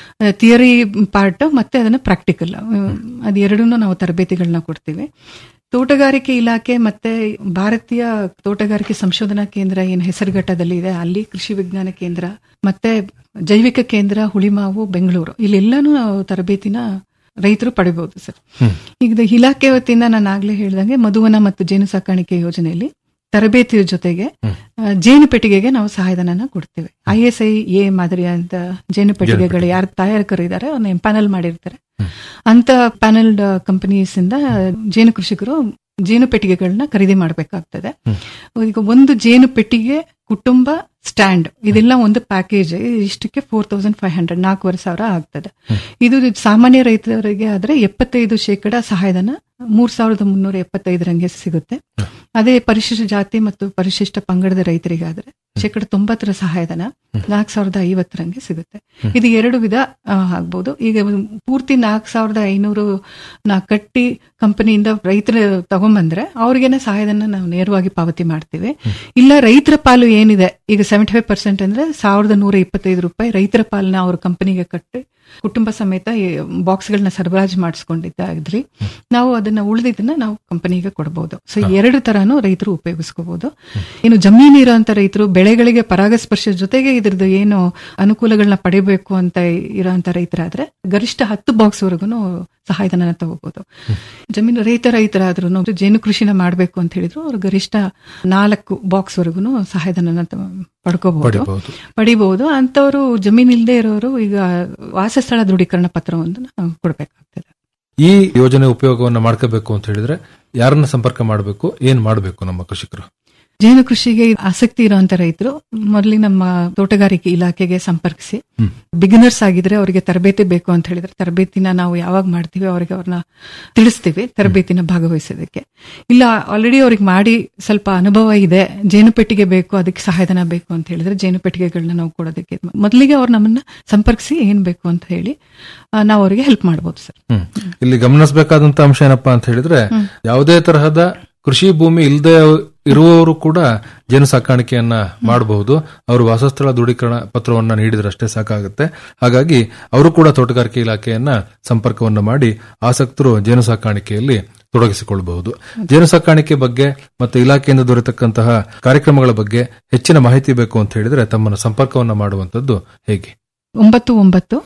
ಥಿಯರಿ ಪಾರ್ಟ್ ಮತ್ತೆ ಅದನ್ನ ಪ್ರಾಕ್ಟಿಕಲ್ ಅದು ಎರಡೂ ನಾವು ತರಬೇತಿಗಳನ್ನ ಕೊಡ್ತೀವಿ ತೋಟಗಾರಿಕೆ ಇಲಾಖೆ ಮತ್ತೆ ಭಾರತೀಯ ತೋಟಗಾರಿಕೆ ಸಂಶೋಧನಾ ಕೇಂದ್ರ ಏನು ಹೆಸರುಘಟ್ಟದಲ್ಲಿ ಇದೆ ಅಲ್ಲಿ ಕೃಷಿ ವಿಜ್ಞಾನ ಕೇಂದ್ರ ಮತ್ತೆ ಜೈವಿಕ ಕೇಂದ್ರ ಹುಳಿಮಾವು ಬೆಂಗಳೂರು ಇಲ್ಲೆಲ್ಲಾನು ನಾವು ತರಬೇತಿನ ರೈತರು ಪಡಿಬಹುದು ಸರ್ ಈಗ ಇದು ಇಲಾಖೆ ವತಿಯಿಂದ ನಾನು ಆಗ್ಲೇ ಹೇಳ್ದಂಗೆ ಮಧುವನ ಮತ್ತು ಜೇನು ಸಾಕಾಣಿಕೆ ಯೋಜನೆಯಲ್ಲಿ ತರಬೇತಿಯ ಜೊತೆಗೆ ಆ, ಜೇನು ಪೆಟ್ಟಿಗೆಗೆ ನಾವು ಸಹಾಯಧನನ ಕೊಡ್ತೇವೆ ಐ ಎಸ್ ಐ ಎ ಮಾದರಿ ಅಂತ ಜೇನು ಪೆಟ್ಟಿಗೆಗಳು ಯಾರು ತಯಾರಕರು ಇದ್ದಾರೆ ಅವ್ರನ್ನ ಎಂಪ್ಯಾನಲ್ ಮಾಡಿರ್ತಾರೆ ಅಂತ ಪ್ಯಾನಲ್ಡ್ ಕಂಪನೀಸ್ ಇಂದ ಜೇನು ಕೃಷಿಕರು ಜೇನು ಪೆಟ್ಟಿಗೆಗಳನ್ನ ಖರೀದಿ ಮಾಡಬೇಕಾಗ್ತದೆ ಈಗ ಒಂದು ಜೇನು ಪೆಟ್ಟಿಗೆ ಕುಟುಂಬ ಸ್ಟ್ಯಾಂಡ್ ಇದೆಲ್ಲ ಒಂದು ಪ್ಯಾಕೇಜ್ ಇಷ್ಟಕ್ಕೆ ಫೋರ್ ತೌಸಂಡ್ ಫೈವ್ ಹಂಡ್ರೆಡ್ ನಾಲ್ಕೂವರೆ ಸಾವಿರ ಆಗ್ತದೆ ಇದು ಸಾಮಾನ್ಯ ರೈತರಿಗೆ ಆದ್ರೆ ಎಪ್ಪತ್ತೈದು ಶೇಕಡ ಸಹಾಯಧನ ಮೂರ್ ಸಾವಿರದ ಮುನ್ನೂರ ಎಪ್ಪತ್ತೈದರಂಗೆ ಸಿಗುತ್ತೆ ಅದೇ ಪರಿಶಿಷ್ಟ ಜಾತಿ ಮತ್ತು ಪರಿಶಿಷ್ಟ ಪಂಗಡದ ರೈತರಿಗಾದ್ರೆ ಶೇಕಡ ತೊಂಬತ್ತರ ಸಹಾಯಧನ ನಾಲ್ಕು ಸಾವಿರದ ಐವತ್ತರಂಗೆ ಸಿಗುತ್ತೆ ಇದು ಎರಡು ವಿಧ ಆ, ಆಗ್ಬೋದು ಈಗ ಪೂರ್ತಿ ನಾಲ್ಕು ಸಾವಿರದ ಐನೂರು ನಾ ಕಟ್ಟಿ ಕಂಪನಿಯಿಂದ ರೈತರ ತಗೊಂಬಂದ್ರೆ ಅವ್ರಿಗೇನೆ ಸಹಾಯಧನ ನಾವು ನೇರವಾಗಿ ಪಾವತಿ ಮಾಡ್ತೀವಿ ಇಲ್ಲ ರೈತರ ಪಾಲು ಏನಿದೆ ಈಗ ಸೆವೆಂಟಿ ಫೈವ್ ಪರ್ಸೆಂಟ್ ಅಂದ್ರೆ ಸಾವಿರದ ನೂರ ಇಪ್ಪತ್ತೈದು ರೂಪಾಯಿ ರೈತರ ಪಾಲನ್ನ ಅವ್ರ ಕಂಪನಿಗೆ ಕಟ್ಟಿ ಕುಟುಂಬ ಸಮೇತ ಬಾಕ್ಸ್ಗಳನ್ನ ಸರಬರಾಜು ಮಾಡಿಸ್ಕೊಂಡಿದ್ದಾದ್ರಿ ನಾವು ಅದನ್ನ ಉಳಿದಿದ್ದನ್ನ ನಾವು ಕಂಪನಿಗೆ ಕೊಡಬಹುದು ಸೊ ಎರಡು ತರಾನು ರೈತರು ಉಪಯೋಗಿಸ್ಕೋಬಹುದು ಏನು ಜಮೀನು ಇರೋಂತ ರೈತರು ಬೆಳೆಗಳಿಗೆ ಪರಾಗಸ್ಪರ್ಶ ಜೊತೆಗೆ ಇದ್ರದ್ದು ಏನು ಅನುಕೂಲಗಳನ್ನ ಪಡಿಬೇಕು ಅಂತ ಇರೋಂತ ರೈತರಾದ್ರೆ ಗರಿಷ್ಠ ಹತ್ತು ಬಾಕ್ಸ್ ವರೆಗೂ ಸಹಾಯಧನ ತಗೋಬಹುದು ಜಮೀನು ರೈತ ರೈತರಾದ್ರೂ ಜೇನು ಕೃಷಿನ ಮಾಡಬೇಕು ಅಂತ ಹೇಳಿದ್ರು ಅವ್ರು ಗರಿಷ್ಠ ನಾಲ್ಕು ಬಾಕ್ಸ್ ವರೆಗೂ ಸಹಾಯಧನ ಪಡ್ಕೋಬಹುದು ಪಡಿಬಹುದು. ಪಡಿಬಹುದು ಅಂತವರು ಜಮೀನ್ ಇಲ್ಲದೆ ಇರೋರು ಈಗ ವಾಸಸ್ಥಳ ದೃಢೀಕರಣ ಪತ್ರವನ್ನು ನಾವು ಕೊಡಬೇಕಾಗ್ತದೆ ಈ ಯೋಜನೆ ಉಪಯೋಗವನ್ನ ಮಾಡ್ಕೋಬೇಕು ಅಂತ ಹೇಳಿದ್ರೆ ಯಾರನ್ನ ಸಂಪರ್ಕ ಮಾಡಬೇಕು ಏನ್ ಮಾಡಬೇಕು ನಮ್ಮ ಕೃಷಿಕರು ಜೇನು ಕೃಷಿಗೆ ಆಸಕ್ತಿ ಇರುವಂತ ರೈತರು ಮೊದಲಿ ನಮ್ಮ ತೋಟಗಾರಿಕೆ ಇಲಾಖೆಗೆ ಸಂಪರ್ಕಿಸಿ ಬಿಗಿನರ್ಸ್ ಆಗಿದ್ರೆ ಅವರಿಗೆ ತರಬೇತಿ ಬೇಕು ಅಂತ ಹೇಳಿದ್ರೆ ತರಬೇತಿನ ನಾವು ಯಾವಾಗ ಮಾಡ್ತೀವಿ ಅವರಿಗೆ ಅವ್ರನ್ನ ತಿಳಿಸ್ತೀವಿ ತರಬೇತಿನ ಭಾಗವಹಿಸೋದಕ್ಕೆ ಇಲ್ಲ ಆಲ್ರೆಡಿ ಅವ್ರಿಗೆ ಮಾಡಿ ಸ್ವಲ್ಪ ಅನುಭವ ಇದೆ ಜೇನು ಪೆಟ್ಟಿಗೆ ಬೇಕು ಅದಕ್ಕೆ ಸಹಾಯಧನ ಬೇಕು ಅಂತ ಹೇಳಿದ್ರೆ ಜೇನು ಪೆಟ್ಟಿಗೆಗಳನ್ನ ನಾವು ಕೊಡೋದಕ್ಕೆ ಮೊದಲಿಗೆ ಅವ್ರು ನಮ್ಮನ್ನ ಸಂಪರ್ಕಿಸಿ ಏನ್ ಬೇಕು ಅಂತ ಹೇಳಿ ಆ, ನಾವು ಅವರಿಗೆ ಹೆಲ್ಪ್ ಮಾಡ್ಬೋದು ಸರ್ ಹ್ಮ್. ಇಲ್ಲಿ ಗಮನಿಸಬೇಕಾದಂತ ಅಂಶ ಏನಪ್ಪಾ ಅಂತ ಹೇಳಿದ್ರೆ ಯಾವುದೇ ತರಹದ ಕೃಷಿ ಭೂಮಿ ಇಲ್ಲದೆ ಇರುವವರು ಕೂಡ ಜೇನು ಸಾಕಾಣಿಕೆಯನ್ನ ಮಾಡಬಹುದು ಅವರು ವಾಸಸ್ಥಳ ದೃಢೀಕರಣ ಪತ್ರವನ್ನ ನೀಡಿದ್ರಷ್ಟೇ ಸಾಕಾಗುತ್ತೆ ಹಾಗಾಗಿ ಅವರು ಕೂಡ ತೋಟಗಾರಿಕೆ ಇಲಾಖೆಯನ್ನ ಸಂಪರ್ಕವನ್ನ ಮಾಡಿ ಆಸಕ್ತರು ಜೇನು ಸಾಕಾಣಿಕೆಯಲ್ಲಿ ತೊಡಗಿಸಿಕೊಳ್ಳಬಹುದು ಜೇನು ಸಾಕಾಣಿಕೆ ಬಗ್ಗೆ ಮತ್ತು ಇಲಾಖೆಯಿಂದ ದೊರೆತಕ್ಕಂತಹ ಕಾರ್ಯಕ್ರಮಗಳ ಬಗ್ಗೆ ಹೆಚ್ಚಿನ ಮಾಹಿತಿ ಬೇಕು ಅಂತ ಹೇಳಿದ್ರೆ ತಮ್ಮನ್ನು ಸಂಪರ್ಕವನ್ನ ಮಾಡುವಂತದ್ದು ಹೇಗೆ ಒಂಬತ್ತು ಒಂಬತ್ತು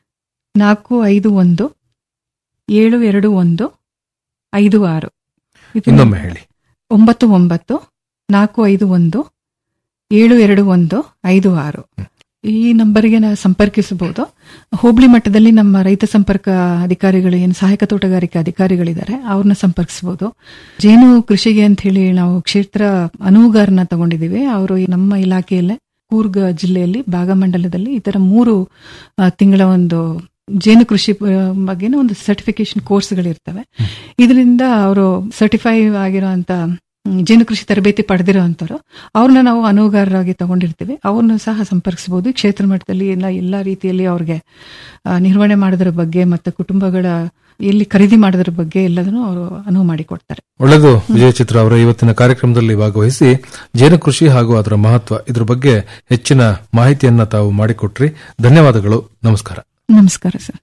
ನಾಲ್ಕು ಐದು ಒಂದು ಏಳು ಎರಡು ಒಂದು ಐದು ಆರು ಇದು ಇನ್ನೊಮ್ಮೆ ಹೇಳಿ ಒಂಬತ್ತು ಒಂಬತ್ತು ನಾಲ್ಕು ಐದು ಒಂದು ಏಳು ಎರಡು ಒಂದು ಐದು ಆರು ಈ ನಂಬರ್ಗೆ ನಾವು ಸಂಪರ್ಕಿಸಬಹುದು ಹೋಬಳಿ ಮಟ್ಟದಲ್ಲಿ ನಮ್ಮ ರೈತ ಸಂಪರ್ಕ ಅಧಿಕಾರಿಗಳು ಏನು ಸಹಾಯಕ ತೋಟಗಾರಿಕೆ ಅಧಿಕಾರಿಗಳಿದ್ದಾರೆ ಅವ್ರನ್ನ ಸಂಪರ್ಕಿಸಬಹುದು ಜೇನು ಕೃಷಿಗೆ ಅಂತ ಹೇಳಿ ನಾವು ಕ್ಷೇತ್ರ ಅನುವುಗಾರನ ತಗೊಂಡಿದ್ದೀವಿ ಅವರು ನಮ್ಮ ಇಲಾಖೆಯಲ್ಲೇ ಕೂರ್ಗ್ ಜಿಲ್ಲೆಯಲ್ಲಿ ಭಾಗಮಂಡಲದಲ್ಲಿ ಈ ತರ ಮೂರು ಆ, ತಿಂಗಳ ಒಂದು ಜೇನು ಕೃಷಿ ಆ, ಬಗ್ಗೆನ ಒಂದು ಸರ್ಟಿಫಿಕೇಶನ್ ಕೋರ್ಸ್ಗಳಿರ್ತವೆ ಇದರಿಂದ ಅವರು ಸರ್ಟಿಫೈ ಆಗಿರುವಂತ ಹ್ಮ್, ಜೇನು ಕೃಷಿ ತರಬೇತಿ ಪಡೆದಿರೋ ಅಂತವ್ರು ಅವ್ರನ್ನ ನಾವು ಅನುಗಾರರಾಗಿ ತಗೊಂಡಿರ್ತೀವಿ ಅವ್ರನ್ನ ಸಹ ಸಂಪರ್ಕಿಸಬಹುದು ಕ್ಷೇತ್ರ ಮಟ್ಟದಲ್ಲಿ ಎಲ್ಲ ಎಲ್ಲಾ ರೀತಿಯಲ್ಲಿ ಅವ್ರಿಗೆ ಆ, ನಿರ್ವಹಣೆ ಮಾಡೋದ್ರ ಬಗ್ಗೆ ಮತ್ತೆ ಕುಟುಂಬಗಳ ಎಲ್ಲಿ ಖರೀದಿ ಮಾಡೋದ್ರ ಬಗ್ಗೆ ಎಲ್ಲದನ್ನು ಅವರು ಅನುವು ಮಾಡಿಕೊಡ್ತಾರೆ ಒಳ್ಳೆಯದು ವಿಜಯ ಚಿತ್ರ ಅವರ ಇವತ್ತಿನ ಕಾರ್ಯಕ್ರಮದಲ್ಲಿ ಭಾಗವಹಿಸಿ ಜೇನು ಕೃಷಿ ಹಾಗೂ ಅದರ ಮಹತ್ವ ಇದ್ರ ಬಗ್ಗೆ ಹೆಚ್ಚಿನ ಮಾಹಿತಿಯನ್ನ ತಾವು ಮಾಡಿಕೊಟ್ರಿ ಧನ್ಯವಾದಗಳು ನಮಸ್ಕಾರ ನಮಸ್ಕಾರ ಸರ್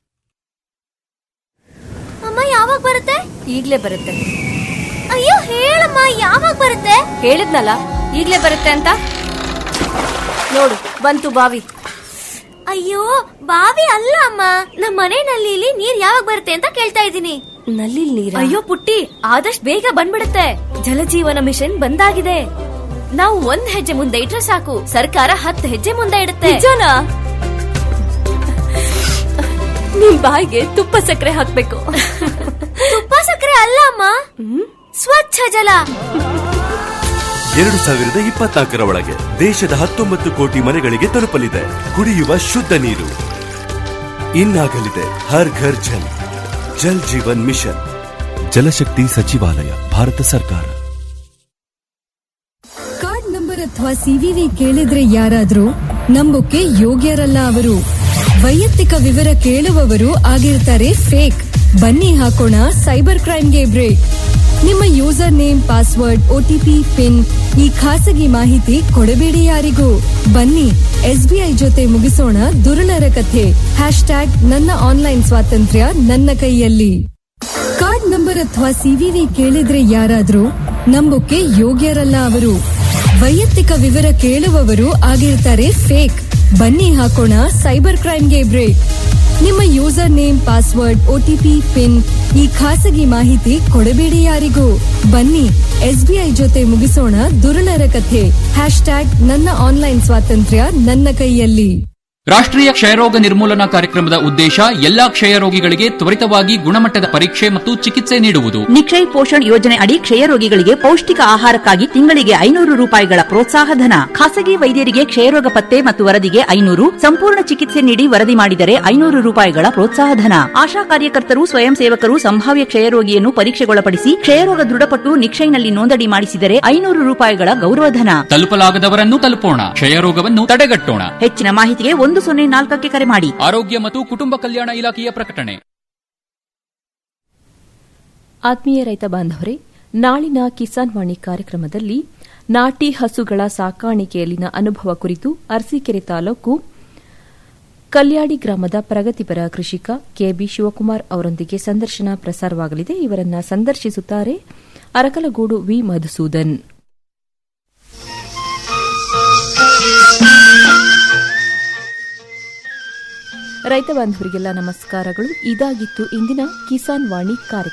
ಅಮ್ಮ ಯಾವಾಗ ಬರುತ್ತೆ ಈಗ್ಲೇ ಬರುತ್ತೆ ಅಯ್ಯೋ ಹೇಳಮ್ಮ ಯಾವಾಗ ಬರುತ್ತೆ ಹೇಳಿದ್ನಲ್ಲ ಈಗ್ಲೇ ಬರುತ್ತೆ ಅಂತ ನೋಡು ಬಂತು ಬಾವಿ ಅಯ್ಯೋ ಬಾವಿ ಅಲ್ಲ ಅಮ್ಮ ನಮ್ಮ ಮನೆ ನಲ್ಲಿಲಿ ನೀರ್ ಯಾವಾಗ ಬರುತ್ತೆ ಅಂತ ಕೇಳ್ತಾ ಇದ್ದೀನಿ ನಲ್ಲಿ ನೀರ್ ಅಯ್ಯೋ ಪುಟ್ಟಿ ಆದಷ್ಟು ಬೇಗ ಬಂದ್ಬಿಡುತ್ತೆ ಜಲಜೀವನ ಮಿಷನ್ ಬಂದಾಗಿದೆ ನಾವು ಒಂದ್ ಹೆಜ್ಜೆ ಮುಂದೆ ಇಟ್ರೆ ಸಾಕು ಸರ್ಕಾರ ಹತ್ತು ಹೆಜ್ಜೆ ಮುಂದೆ ಇಡುತ್ತೆ ನಿಜನಾ ನಿಮ್ ಬಾಯಿಗೆ ತುಪ್ಪ ಸಕ್ಕರೆ ಹಾಕ್ಬೇಕು ತುಪ್ಪ ಸಕ್ಕರೆ ಅಲ್ಲ ಅಮ್ಮ ಸ್ವಚ್ಛ ಜಲ ಎರಡು ಸಾವಿರದ ಇಪ್ಪತ್ನಾಲ್ಕರ ಒಳಗೆ ದೇಶದ ಹತ್ತೊಂಬತ್ತು ಕೋಟಿ ಮನೆಗಳಿಗೆ ತಲುಪಲಿದೆ ಕುಡಿಯುವ ಶುದ್ಧ ನೀರು ಇನ್ನಾಗಲಿದೆ ಹರ್ ಘರ್ ಜಲ್ ಜಲ್ ಜೀವನ್ ಮಿಷನ್ ಜಲಶಕ್ತಿ ಸಚಿವಾಲಯ ಭಾರತ ಸರ್ಕಾರ ಕಾರ್ಡ್ ನಂಬರ್ ಅಥವಾ ಸಿವಿವಿ ಕೇಳಿದ್ರೆ ಯಾರಾದ್ರೂ ನಂಬೋಕೆ ಯೋಗ್ಯರಲ್ಲ ಅವರು ವೈಯಕ್ತಿಕ ವಿವರ ಕೇಳುವವರು ಆಗಿರ್ತಾರೆ ಫೇಕ್ ಬನ್ನಿ ಹಾಕೋಣ ಸೈಬರ್ ಕ್ರೈಮ್ಗೆ ಬ್ರೇಕ್ ನಿಮ್ಮ user name password OTP pin ಈ ಖಾಸಗಿ ಮಾಹಿತಿ ಕೊಡಬೇಡಿ ಯಾರಿಗೂ ಬನ್ನಿ ಎಸ್ಬಿಐ ಜೊತೆ ಮುಗಿಸೋಣ ದುರುಳರ ಕಥೆ ಹ್ಯಾಶ್ ಟ್ಯಾಗ್ ನನ್ನ ಆನ್ಲೈನ್ ಸ್ವಾತಂತ್ರ್ಯ ನನ್ನ ಕೈಯಲ್ಲಿ ಕಾರ್ಡ್ ನಂಬರ್ ಅಥವಾ ಸಿವಿವಿ ಕೇಳಿದ್ರೆ ಯಾರಾದ್ರೂ ನಂಬೋಕೆ ಯೋಗ್ಯರಲ್ಲ ಅವರು ವೈಯಕ್ತಿಕ ವಿವರ ಕೇಳುವವರು ಆಗಿರ್ತಾರೆ ಫೇಕ್ ಬನ್ನಿ ಹಾಕೋಣ ಸೈಬರ್ ಕ್ರೈಮ್ಗೆ ಬ್ರೇಕ್ ನಿಮ್ಮ user name password OTP pin ಈ ಖಾಸಗಿ ಮಾಹಿತಿ ಕೊಡಬೇಡಿ ಯಾರಿಗೂ ಬನ್ನಿ ಎಸ್ಬಿಐ ಜೊತೆ ಮುಗಿಸೋಣ ದುರುಳರ ಕಥೆ ಹ್ಯಾಶ್ ಟ್ಯಾಗ್ ನನ್ನ ಆನ್ಲೈನ್ ಸ್ವಾತಂತ್ರ್ಯ ನನ್ನ ಕೈಯಲ್ಲಿ ರಾಷ್ಟ್ರೀಯ ಕ್ಷಯರೋಗ ನಿರ್ಮೂಲನಾ ಕಾರ್ಯಕ್ರಮದ ಉದ್ದೇಶ ಎಲ್ಲಾ ಕ್ಷಯರೋಗಿಗಳಿಗೆ ತ್ವರಿತವಾಗಿ ಗುಣಮಟ್ಟದ ಪರೀಕ್ಷೆ ಮತ್ತು ಚಿಕಿತ್ಸೆ ನೀಡುವುದು ನಿಕ್ಷಯ್ ಪೋಷಣ್ ಯೋಜನೆ ಅಡಿ ಕ್ಷಯರೋಗಿಗಳಿಗೆ ಪೌಷ್ಟಿಕ ಆಹಾರಕ್ಕಾಗಿ ತಿಂಗಳಿಗೆ ಐನೂರು ರೂಪಾಯಿಗಳ ಪ್ರೋತ್ಸಾಹ ಧನ ಖಾಸಗಿ ವೈದ್ಯರಿಗೆ ಕ್ಷಯರೋಗ ಪತ್ತೆ ಮತ್ತು ವರದಿಗೆ ಐನೂರು ಸಂಪೂರ್ಣ ಚಿಕಿತ್ಸೆ ನೀಡಿ ವರದಿ ಮಾಡಿದರೆ ಐನೂರು ರೂಪಾಯಿಗಳ ಪ್ರೋತ್ಸಾಹ ಧನ ಆಶಾ ಕಾರ್ಯಕರ್ತರು ಸ್ವಯಂ ಸೇವಕರು ಸಂಭಾವ್ಯ ಕ್ಷಯರೋಗಿಯನ್ನು ಪರೀಕ್ಷೆಗೊಳಪಡಿಸಿ ಕ್ಷಯರೋಗ ದೃಢಪಟ್ಟು ನಿಕ್ಷಯ್ನಲ್ಲಿ ನೋಂದಣಿ ಮಾಡಿಸಿದರೆ ಐನೂರು ರೂಪಾಯಿಗಳ ಗೌರವಧನ ತಲುಪಲಾಗದವರನ್ನು ತಲುಪೋಣ ಕ್ಷಯರೋಗವನ್ನು ತಡೆಗಟ್ಟೋಣ ಹೆಚ್ಚಿನ ಮಾಹಿತಿಗೆ ಒಂದು ಸೊನ್ನೆ ನಾಲ್ಕಕ್ಕೆ ಕರೆ ಮಾಡಿ ಆರೋಗ್ಯ ಮತ್ತು ಕುಟುಂಬ ಕಲ್ಯಾಣ ಇಲಾಖೆಯ ಪ್ರಕಟಣೆ ಆತ್ಮೀಯ ರೈತ ಬಾಂಧವರೇ ನಾಳಿನ ಕಿಸಾನ್ ವಾಣಿ ಕಾರ್ಯಕ್ರಮದಲ್ಲಿ ನಾಟಿ ಹಸುಗಳ ಸಾಕಾಣಿಕೆಯಲ್ಲಿನ ಅನುಭವ ಕುರಿತು ಅರಸೀಕೆರೆ ತಾಲೂಕು ಕಲ್ಯಾಡಿ ಗ್ರಾಮದ ಪ್ರಗತಿಪರ ಕೃಷಿಕ ಕೆಬಿ ಶಿವಕುಮಾರ್ ಅವರೊಂದಿಗೆ ಸಂದರ್ಶನ ಪ್ರಸಾರವಾಗಲಿದೆ ಇವರನ್ನ ಸಂದರ್ಶಿಸುತ್ತಾರೆ ಅರಕಲಗೂಡು ವಿ ಮಧುಸೂದನ್ ರೈತ ಬಾಂಧವರಿಗೆಲ್ಲ ನಮಸ್ಕಾರಗಳು ಇದಾಗಿತ್ತು ಇಂದಿನ ಕಿಸಾನ್ ವಾಣಿ ಕಾರ್ಯಕ್ರಮ